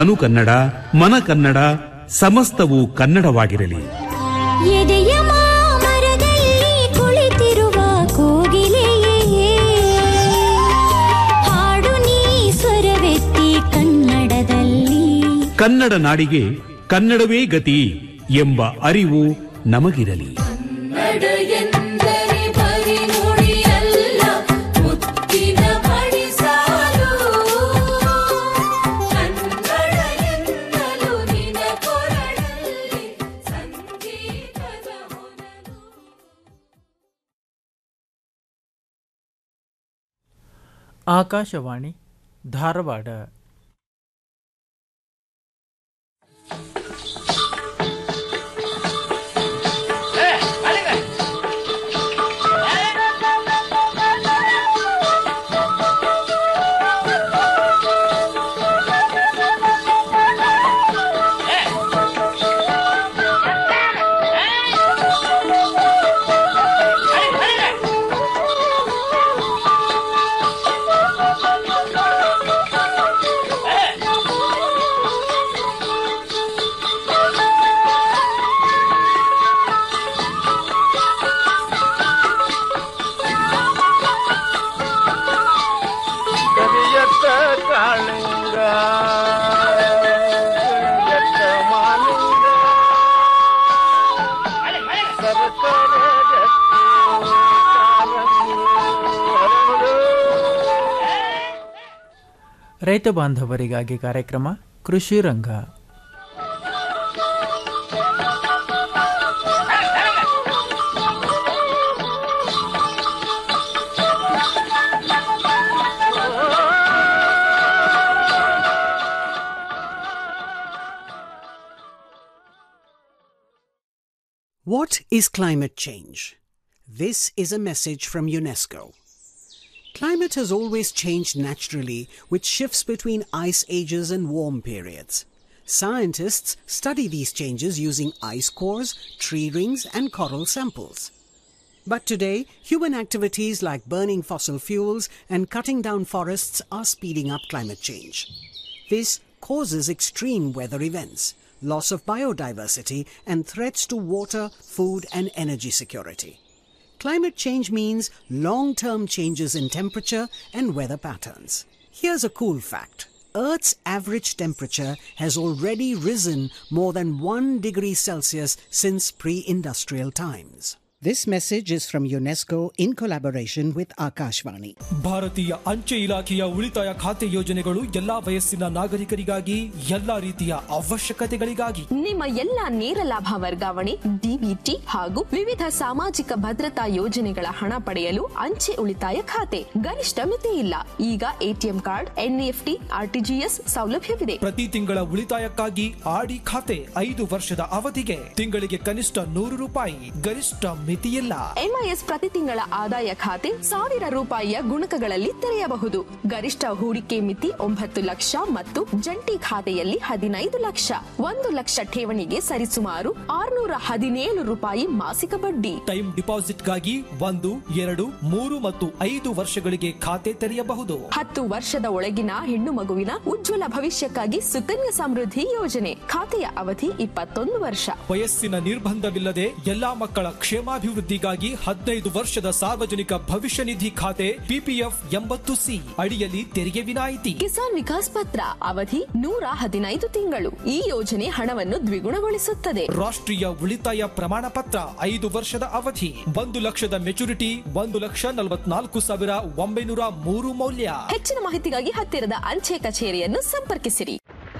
ಅನು ಕನ್ನಡ ಮನ ಕನ್ನಡ ಸಮಸ್ತವೂ ಕನ್ನಡವಾಗಿರಲಿ ಎದೆಯ ಮಾಮರದಲ್ಲಿ ಕುಳಿತಿರುವ ಕೋಗಿಲೆಯೇ ಹಾಡು ನೀ ಸ್ವರವೆತ್ತಿ ಕನ್ನಡದಲ್ಲಿ ಕನ್ನಡ ನಾಡಿಗೆ ಕನ್ನಡವೇ ಗತಿ ಎಂಬ ಅರಿವು ನಮಗಿರಲಿ ಕನ್ನಡ ಎಂದರೆ ಬರಿ ನುಡಿಯಲ್ಲ ಮುತ್ತಿನ ಮಣಿಸಾಲು ಕನ್ನಡ ಎನ್ನಲು ನಿನ ಕೊರಳಲ್ಲಿ ಸಂಗೀತದ ಹೊನಲು ಆಕಾಶವಾಣಿ ಧಾರವಾಡ ಕರಿಯತ್ತ ಕಾಳಿಂಗ ಕರಿಯತ್ತ ಮಾಲಿಂಗ ಸರಸರ ಗಟ್ಟಿ ಕಾಲಂಗಿ ಹರಳು. ರೈತ ಬಾಂಧವರಿಗಾಗಿ ಕಾರ್ಯಕ್ರಮ ಕೃಷಿ ರಂಗ What is climate change? This is a message from UNESCO. Climate has always changed naturally with shifts between ice ages and warm periods. Scientists study these changes using ice cores, tree rings, and coral samples. But today, human activities like burning fossil fuels and cutting down forests are speeding up climate change. This causes extreme weather events, loss of biodiversity, and threats to water, food, and energy security. Climate change means long term changes in temperature and weather patterns. Here's a cool fact Earth's average temperature has already risen more than 1 degree Celsius since pre industrial times. This message is from UNESCO in collaboration with Akashvani. ಭಾರತೀಯ ಅಂಚೆ ಇಲಾಖೆಯ ಉಳಿತಾಯ ಖಾತೆ ಯೋಜನೆಗಳು ಎಲ್ಲಾ ವಯಸ್ಸಿನ ನಾಗರಿಕರಿಗಾಗಿ ಎಲ್ಲಾ ರೀತಿಯ ಅವಶ್ಯಕತೆಗಳಿಗಾಗಿ ನಿಮ್ಮ ಎಲ್ಲ ನೇರ ಲಾಭ ವರ್ಗಾವಣೆ ಡಿಬಿಟಿ ಹಾಗೂ ವಿವಿಧ ಸಾಮಾಜಿಕ ಭದ್ರತಾ ಯೋಜನೆಗಳ ಹಣ ಪಡೆಯಲು ಅಂಚೆ ಉಳಿತಾಯ ಖಾತೆ ಗರಿಷ್ಠ ಮಿತಿ ಇಲ್ಲ ಈಗ ಎಟಿಎಂ ಕಾರ್ಡ್ ಎನ್ಇಎಫ್ಟಿ ಆರ್ಟಿಜಿಎಸ್ ಸೌಲಭ್ಯವಿದೆ ಪ್ರತಿ ತಿಂಗಳ ಉಳಿತಾಯಕ್ಕಾಗಿ ಆಡಿ ಖಾತೆ ಐದು ವರ್ಷದ ಅವಧಿಗೆ ತಿಂಗಳಿಗೆ ಕನಿಷ್ಠ ನೂರು ರೂಪಾಯಿ ಗರಿಷ್ಠ ಮಿತಿಯಿಲ್ಲ ಎಂಐಎಸ್ ಪ್ರತಿ ತಿಂಗಳ ಆದಾಯ ಖಾತೆ ಸಾವಿರ ರೂಪಾಯಿಯ ಗುಣಕಗಳಲ್ಲಿ ತೆರೆಯಬಹುದು ಗರಿಷ್ಠ ಹೂಡಿಕೆ ಮಿತಿ ಒಂಬತ್ತು ಲಕ್ಷ ಮತ್ತು ಜಂಟಿ ಖಾತೆಯಲ್ಲಿ ಹದಿನೈದು ಲಕ್ಷ ಒಂದು ಲಕ್ಷ ಠೇವಣಿಗೆ ಸರಿಸುಮಾರು ಆರುನೂರ ಹದಿನೇಳು ರೂಪಾಯಿ ಮಾಸಿಕ ಬಡ್ಡಿ ಟೈಮ್ ಡಿಪಾಸಿಟ್ಗಾಗಿ ಒಂದು ಎರಡು ಮೂರು ಮತ್ತು ಐದು ವರ್ಷಗಳಿಗೆ ಖಾತೆ ತೆರೆಯಬಹುದು ಹತ್ತು ವರ್ಷದ ಒಳಗಿನ ಹೆಣ್ಣು ಮಗುವಿನ ಉಜ್ವಲ ಭವಿಷ್ಯಕ್ಕಾಗಿ ಸುಕನ್ಯಾ ಸಮೃದ್ಧಿ ಯೋಜನೆ ಖಾತೆಯ ಅವಧಿ ಇಪ್ಪತ್ತೊಂದು ವರ್ಷ ವಯಸ್ಸಿನ ನಿರ್ಬಂಧವಿಲ್ಲದೆ ಎಲ್ಲಾ ಮಕ್ಕಳ ಕ್ಷೇಮಾಭಿವೃದ್ಧಿಗಾಗಿ ಹದಿನೈದು ವರ್ಷದ ಸಾರ್ವಜನಿಕ ಭವಿಷ್ಯ ನಿಧಿ ಖಾತೆ ಪಿಪಿಎಫ್ ಎಂಬತ್ತು ಸಿ ಅಡಿಯಲ್ಲಿ ತೆರಿಗೆ ವಿನಾಯಿತಿ ಕಿಸಾನ್ ವಿಕಾಸ್ ಪತ್ರ ಅವಧಿ ನೂರ ಹದಿನೈದು ತಿಂಗಳು ಈ ಯೋಜನೆ ಹಣವನ್ನು ದ್ವಿಗುಣಗೊಳಿಸುತ್ತದೆ ರಾಷ್ಟ್ರೀಯ ಉಳಿತಾಯ ಪ್ರಮಾಣ ಪತ್ರ ಐದು ವರ್ಷದ ಅವಧಿ ಒಂದು ಲಕ್ಷದ ಮೆಚುರಿಟಿ ಒಂದು ಲಕ್ಷ ನಲವತ್ನಾಲ್ಕು ಸಾವಿರ ಒಂಬೈನೂರ ಮೂರು ಮೌಲ್ಯ ಹೆಚ್ಚಿನ ಮಾಹಿತಿಗಾಗಿ ಹತ್ತಿರದ ಅಂಚೆ ಕಚೇರಿಯನ್ನು ಸಂಪರ್ಕಿಸಿರಿ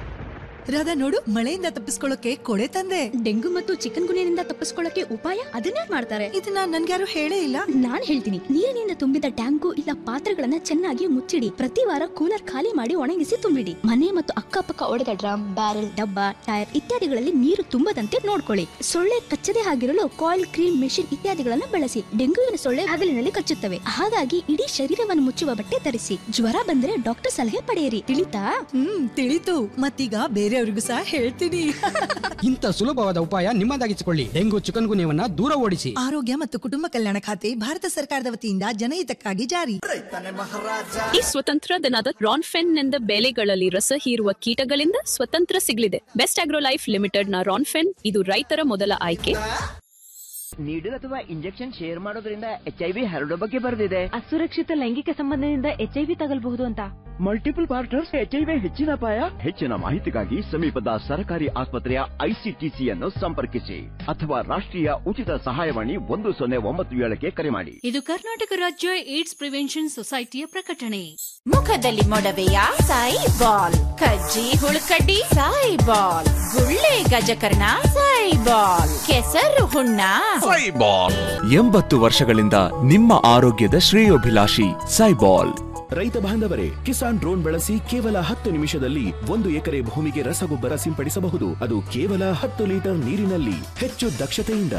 ರಾಧಾ ನೋಡು ಮಳೆಯಿಂದ ತಪ್ಪಿಸ್ಕೊಳ್ಳೋಕೆ ಕೊಡೆ ತಂದೆ ಡೆಂಗು ಮತ್ತು ಚಿಕನ್ ಗುನಿಯಿಂದ ತಪ್ಪಿಸ್ಕೊಳ್ಳಕ್ಕೆ ಉಪಾಯ ಅದನ್ನೇ ಮಾಡ್ತಾರೆ ಇದನ್ನ ನನ್ಗ್ಯಾರು ಹೇಳೇ ಇಲ್ಲ ನಾನ್ ಹೇಳ್ತೀನಿ ನೀರಿನಿಂದ ತುಂಬಿದ ಟ್ಯಾಂಕು ಇಲ್ಲ ಪಾತ್ರೆಗಳನ್ನ ಚೆನ್ನಾಗಿ ಮುಚ್ಚಿಡಿ ಪ್ರತಿ ವಾರ ಕೂಲರ್ ಖಾಲಿ ಮಾಡಿ ಒಣಗಿಸಿ ತುಂಬಿಡಿ ಮನೆ ಮತ್ತು ಅಕ್ಕಪಕ್ಕ ಒಡೆದ ಡ್ರಮ್ ಬ್ಯಾರೆಲ್ ಡಬ್ಬ ಟೈರ್ ಇತ್ಯಾದಿಗಳಲ್ಲಿ ನೀರು ತುಂಬದಂತೆ ನೋಡ್ಕೊಳ್ಳಿ ಸೊಳ್ಳೆ ಕಚ್ಚದೆ ಆಗಿರಲು ಕಾಯಿಲ್ ಕ್ರೀಮ್ ಮೆಷಿನ್ ಇತ್ಯಾದಿಗಳನ್ನ ಬಳಸಿ ಡೆಂಗುವಿನ ಸೊಳ್ಳೆ ಹಗಲಿನಲ್ಲಿ ಕಚ್ಚುತ್ತವೆ ಹಾಗಾಗಿ ಇಡೀ ಶರೀರವನ್ನು ಮುಚ್ಚುವ ಬಟ್ಟೆ ಧರಿಸಿ ಜ್ವರ ಬಂದ್ರೆ ಡಾಕ್ಟರ್ ಸಲಹೆ ಪಡೆಯಿರಿ ತಿಳಿತಾ ಹ್ಮ್ ತಿಳಿತು ಮತ್ತೀಗ ಬೇರೆ ಬೇರೆಯವ್ರಿಗೂ ಸಹ ಹೇಳ್ತೀನಿ ಇಂಥ ಸುಲಭವಾದ ಉಪಾಯ ನಿಮ್ಮದಾಗಿಸಿಕೊಳ್ಳಿ ಡೆಂಗು ಚಿಕನ್ ಗುನ್ಯವನ್ನ ದೂರ ಓಡಿಸಿ ಆರೋಗ್ಯ ಮತ್ತು ಕುಟುಂಬ ಕಲ್ಯಾಣ ಖಾತೆ ಭಾರತ ಸರ್ಕಾರದ ವತಿಯಿಂದ ಜನಹಿತಕ್ಕಾಗಿ ಜಾರಿ ಈ ಸ್ವತಂತ್ರ ದಿನದ ರಾನ್ಫೆನ್ ನಿಂದ ಬೆಳೆಗಳಲ್ಲಿ ರಸ ಹೀರುವ ಕೀಟಗಳಿಂದ ಸ್ವತಂತ್ರ ಸಿಗಲಿದೆ ಬೆಸ್ಟ್ ಆಗ್ರೋ ಲೈಫ್ ಲಿಮಿಟೆಡ್ ನ ರಾನ್ಫೆನ್ ಇದು ರೈತರ ಮೊದಲ ಆಯ್ಕೆ ನೀಡಲ್ ಅಥವಾ ಇಂಜೆಕ್ಷನ್ ಶೇರ್ ಮಾಡೋದ್ರಿಂದ ಎಚ್ ಐ ವಿ ಹರಡೋ ಬಗ್ಗೆ ಬರೆದಿದೆ ಅಸುರಕ್ಷಿತ ಲೈಂಗಿಕ ಸಂಬಂಧದಿಂದ ಎಚ್ಐವಿ ತಗಲ್ಬಹುದು ಅಂತ multiple partners H I V ಹೆಚ್ಚಿನ ಅಪಾಯ ಹೆಚ್ಚಿನ ಮಾಹಿತಿಗಾಗಿ ಸಮೀಪದ ಸರ್ಕಾರಿ ಆಸ್ಪತ್ರೆಯ ಐಸಿಟಿಸಿಯನ್ನು ಸಂಪರ್ಕಿಸಿ ಅಥವಾ ರಾಷ್ಟ್ರೀಯ ಉಚಿತ ಸಹಾಯವಾಣಿ ಒಂದು ಸೊನ್ನೆ ಒಂಬತ್ತು ಏಳಕ್ಕೆ ಕರೆ ಮಾಡಿ ಇದು ಕರ್ನಾಟಕ ರಾಜ್ಯ ಏಡ್ಸ್ ಪ್ರಿವೆನ್ಷನ್ ಸೊಸೈಟಿಯ ಪ್ರಕಟಣೆ ಮುಖದಲ್ಲಿ ಮೊಡವೆಯ ಸಾಯಿ ಬಾಲ್ ಕಜ್ಜಿ ಹುಳುಕಡ್ಡಿ ಸಾಯಿ ಬಾಲ್ ಗುಳ್ಳೆ ಗಜಕರ್ಣ ಸಾಯಿ ಬಾಲ್ ಕೆಸರು ಹುಣ್ಣ ಎಂಬತ್ತು ವರ್ಷಗಳಿಂದ ನಿಮ್ಮ ಆರೋಗ್ಯದ ಶ್ರೇಯೋಭಿಲಾಷಿ ಸೈಬಾಲ್ ರೈತ ಬಾಂಧವರೇ ಕಿಸಾನ್ ಡ್ರೋನ್ ಬಳಸಿ ಕೇವಲ ಹತ್ತು ನಿಮಿಷದಲ್ಲಿ ಒಂದು ಎಕರೆ ಭೂಮಿಗೆ ರಸಗೊಬ್ಬರ ಸಿಂಪಡಿಸಬಹುದು ಅದು ಕೇವಲ ಹತ್ತು ಲೀಟರ್ ನೀರಿನಲ್ಲಿ ಹೆಚ್ಚು ದಕ್ಷತೆಯಿಂದ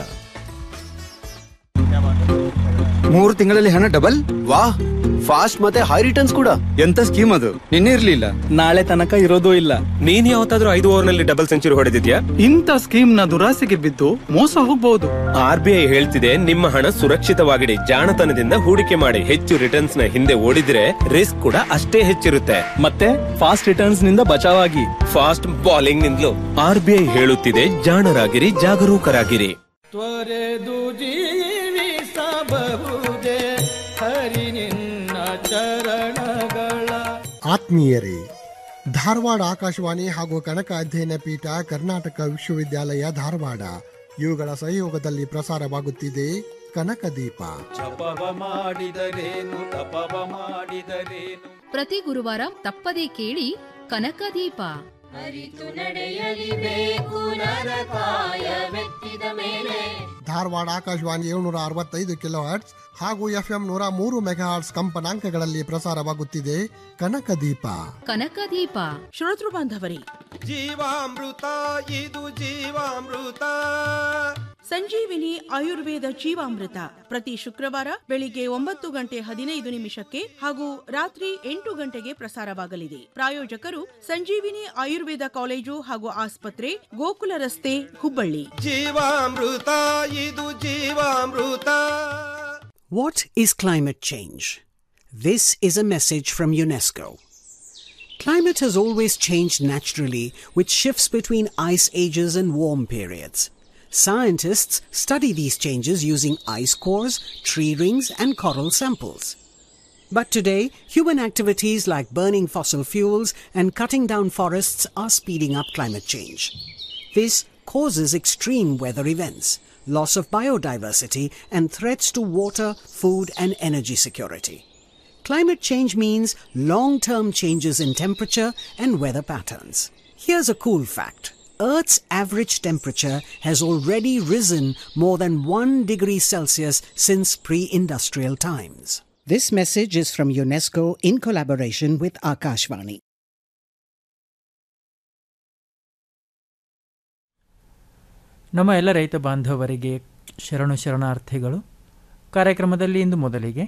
ಮೂರು ತಿಂಗಳಲ್ಲಿ ಹಣ ಡಬಲ್ ವಾ ಫಾಸ್ಟ್ ಮತ್ತೆ ಹೈ ರಿಟರ್ನ್ಸ್ ಕೂಡ ಎಂತ ಸ್ಕೀಮ್ ಅದು ನಿನ್ನೆ ಇರ್ಲಿಲ್ಲ ನಾಳೆ ತನಕ ಇರೋದೂ ಇಲ್ಲ ನೀನ್ ಯಾವತ್ತಾದ್ರೂ ಐದು ಓವರ್ ನಲ್ಲಿ ಡಬಲ್ ಸೆಂಚುರಿ ಹೊಡೆದಿದ್ಯಾ ಇಂಥ ಸ್ಕೀಮ್ ನ ದುರಾಸೆಗೆ ಬಿದ್ದು ಮೋಸ ಹೋಗಬಹುದು ಆರ್ ಬಿ ಐ ಹೇಳ್ತಿದೆ ನಿಮ್ಮ ಹಣ ಸುರಕ್ಷಿತವಾಗಿಡಿ ಜಾಣತನದಿಂದ ಹೂಡಿಕೆ ಮಾಡಿ ಹೆಚ್ಚು ರಿಟರ್ನ್ಸ್ ನ ಹಿಂದೆ ಓಡಿದ್ರೆ ರಿಸ್ಕ್ ಕೂಡ ಅಷ್ಟೇ ಹೆಚ್ಚಿರುತ್ತೆ ಮತ್ತೆ ಫಾಸ್ಟ್ ರಿಟರ್ನ್ಸ್ ನಿಂದ ಬಚಾವಾಗಿ ಫಾಸ್ಟ್ ಬಾಲಿಂಗ್ ನಿಂದಲೂ ಆರ್ ಬಿ ಐ ಹೇಳುತ್ತಿದೆ ಜಾಣರಾಗಿರಿ ಜಾಗರೂಕರಾಗಿರಿ ತ್ವರೆದು ಜೀವಿಸಬಹುದೇ ಹರಿ ನಿನ್ನ ಚರಣಗಳ ಆತ್ಮೀಯರೇ ಧಾರವಾಡ ಆಕಾಶವಾಣಿ ಹಾಗೂ ಕನಕ ಅಧ್ಯಯನ ಪೀಠ ಕರ್ನಾಟಕ ವಿಶ್ವವಿದ್ಯಾಲಯ ಧಾರವಾಡ ಇವುಗಳ ಸಹಯೋಗದಲ್ಲಿ ಪ್ರಸಾರವಾಗುತ್ತಿದೆ ಕನಕ ದೀಪ ಜಪವ ಮಾಡಿದರೇನು ತಪವ ಮಾಡಿದರೇನು ಪ್ರತಿ ಗುರುವಾರ ತಪ್ಪದೇ ಕೇಳಿ ಕನಕದೀಪ ಅರಿತು ನಡೆಯಲಿಬೇಕು ನರಕಾಯವೆತ್ತಿದ ಮೇಲೆ ಧಾರವಾಡ ಆಕಾಶವಾಣಿ ಏಳ್ನೂರ ಅರವತ್ತೈದು ಕಿಲೋ ಹರ್ಟ್ಸ್ ಹಾಗೂ ಎಫ್ಎಂ ನೂರ ಮೂರು ಮೆಗಾಹರ್ಟ್ಸ್ ಕಂಪನಾಂಕಗಳಲ್ಲಿ ಪ್ರಸಾರವಾಗುತ್ತಿದೆ ಕನಕ ದೀಪ ಕನಕದೀಪ ಶ್ರೋತೃ ಬಾಂಧವರೇ ಜೀವಾಮೃತ ಇದು ಜೀವಾಮೃತ ಸಂಜೀವಿನಿ ಆಯುರ್ವೇದ ಜೀವಾಮೃತ ಪ್ರತಿ ಶುಕ್ರವಾರ ಬೆಳಿಗ್ಗೆ ಒಂಬತ್ತು ಗಂಟೆ ಹದಿನೈದು ನಿಮಿಷಕ್ಕೆ ಹಾಗೂ ರಾತ್ರಿ ಎಂಟು ಗಂಟೆಗೆ ಪ್ರಸಾರವಾಗಲಿದೆ ಪ್ರಾಯೋಜಕರು ಸಂಜೀವಿನಿ ಆಯುರ್ವೇದ ಕಾಲೇಜು ಹಾಗೂ ಆಸ್ಪತ್ರೆ ಗೋಕುಲ ರಸ್ತೆ ಹುಬ್ಬಳ್ಳಿ ಜೀವಾಮೃತ ಇದು ಜೀವಾಮೃತ What is climate change? This is a message from UNESCO. Climate has always changed naturally with shifts between ice ages and warm periods. Scientists study these changes using ice cores, tree rings, and coral samples. But today, human activities like burning fossil fuels and cutting down forests are speeding up climate change. This causes extreme weather events, loss of biodiversity, and threats to water, food, and energy security. Climate change means long term changes in temperature and weather patterns. Here's a cool fact Earth's average temperature has already risen more than 1 degree Celsius since pre industrial times. This message is from UNESCO in collaboration with Akashvani. ನಮ್ಮ ಎಲ್ಲ ರೈತ ಬಾಂಧವರಿಗೆ ಶರಣು ಶರಣಾರ್ಥಿಗಳು ಕಾರ್ಯಕ್ರಮದಲ್ಲಿ ಇಂದು ಮೊದಲಿಗೆ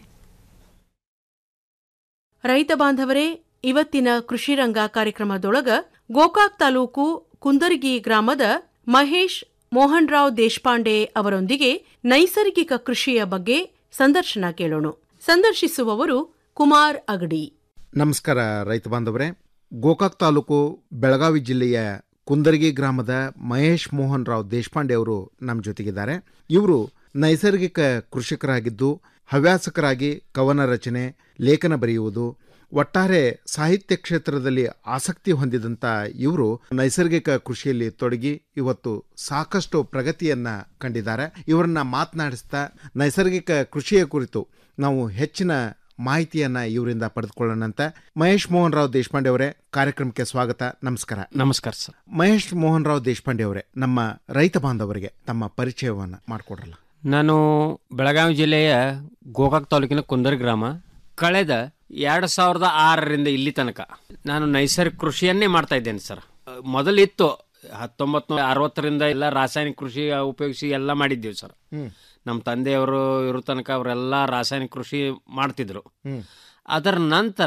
ರೈತ ಬಾಂಧವರೇ ಇವತ್ತಿನ ಕೃಷಿ ರಂಗ ಕಾರ್ಯಕ್ರಮದೊಳಗ ಗೋಕಾಕ್ ತಾಲೂಕು ಕುಂದರ್ಗಿ ಗ್ರಾಮದ ಮಹೇಶ್ ಮೋಹನ್ ರಾವ್ ದೇಶಪಾಂಡೆ ಅವರೊಂದಿಗೆ ನೈಸರ್ಗಿಕ ಕೃಷಿಯ ಬಗ್ಗೆ ಸಂದರ್ಶನ ಕೇಳೋಣ ಸಂದರ್ಶಿಸುವವರು ಕುಮಾರ್ ಅಗಡಿ ನಮಸ್ಕಾರ ರೈತ ಬಾಂಧವರೇ ಗೋಕಾಕ್ ತಾಲೂಕು ಬೆಳಗಾವಿ ಜಿಲ್ಲೆಯ ಕುಂದರ್ಗಿ ಗ್ರಾಮದ ಮಹೇಶ್ ಮೋಹನ್ ರಾವ್ ದೇಶಪಾಂಡೆ ಅವರು ನಮ್ಮ ಜೊತೆಗಿದ್ದಾರೆ ಇವರು ನೈಸರ್ಗಿಕ ಕೃಷಿಕರಾಗಿದ್ದು ಹವ್ಯಾಸಕರಾಗಿ ಕವನ ರಚನೆ ಲೇಖನ ಬರೆಯುವುದು ಒಟ್ಟಾರೆ ಸಾಹಿತ್ಯ ಕ್ಷೇತ್ರದಲ್ಲಿ ಆಸಕ್ತಿ ಹೊಂದಿದಂಥ ಇವರು ನೈಸರ್ಗಿಕ ಕೃಷಿಯಲ್ಲಿ ತೊಡಗಿ ಇವತ್ತು ಸಾಕಷ್ಟು ಪ್ರಗತಿಯನ್ನ ಕಂಡಿದ್ದಾರೆ ಇವರನ್ನ ಮಾತನಾಡಿಸ್ತಾ ನೈಸರ್ಗಿಕ ಕೃಷಿಯ ಕುರಿತು ನಾವು ಹೆಚ್ಚಿನ ಮಾಹಿತಿಯನ್ನ ಇವರಿಂದ ಪಡೆದುಕೊಳ್ಳೋಣಂತ ಮಹೇಶ್ ಮೋಹನ್ ರಾವ್ ದೇಶಪಾಂಡೆ ಅವರೇ ಕಾರ್ಯಕ್ರಮಕ್ಕೆ ಸ್ವಾಗತ ನಮಸ್ಕಾರ ನಮಸ್ಕಾರ ಸರ್ ಮಹೇಶ್ ಮೋಹನ್ ರಾವ್ ದೇಶಪಾಂಡೆ ಅವರೇ ನಮ್ಮ ರೈತ ಬಾಂಧವರಿಗೆ ತಮ್ಮ ಪರಿಚಯವನ್ನ ಮಾಡಿಕೊಡ್ರಲ್ಲ ನಾನು ಬೆಳಗಾವಿ ಜಿಲ್ಲೆಯ ಗೋಕಾಕ್ ತಾಲೂಕಿನ ಕುಂದರ್ ಗ್ರಾಮ ಕಳೆದ ಎರಡು ಸಾವಿರದ ಆರರಿಂದ ಇಲ್ಲಿ ತನಕ ನಾನು ನೈಸರ್ಗಿಕ ಕೃಷಿಯನ್ನೇ ಮಾಡ್ತಾ ಇದ್ದೇನೆ ಸರ್ ಮೊದಲಿತ್ತು ಹತ್ತೊಂಬತ್ತು ನೂರ ಅರವತ್ತರಿಂದ ಎಲ್ಲ ರಾಸಾಯನಿಕ ಕೃಷಿ ಉಪಯೋಗಿಸಿ ಎಲ್ಲ ಮಾಡಿದ್ದೀವಿ ಸರ್ ಹ್ಮ್. ನಮ್ಮ ತಂದೆಯವರು ಇರೋ ತನಕ ಅವರೆಲ್ಲ ರಾಸಾಯನಿಕ ಕೃಷಿ ಮಾಡ್ತಿದ್ರು ಹ್ಮ್. ಅದರ ನಂತರ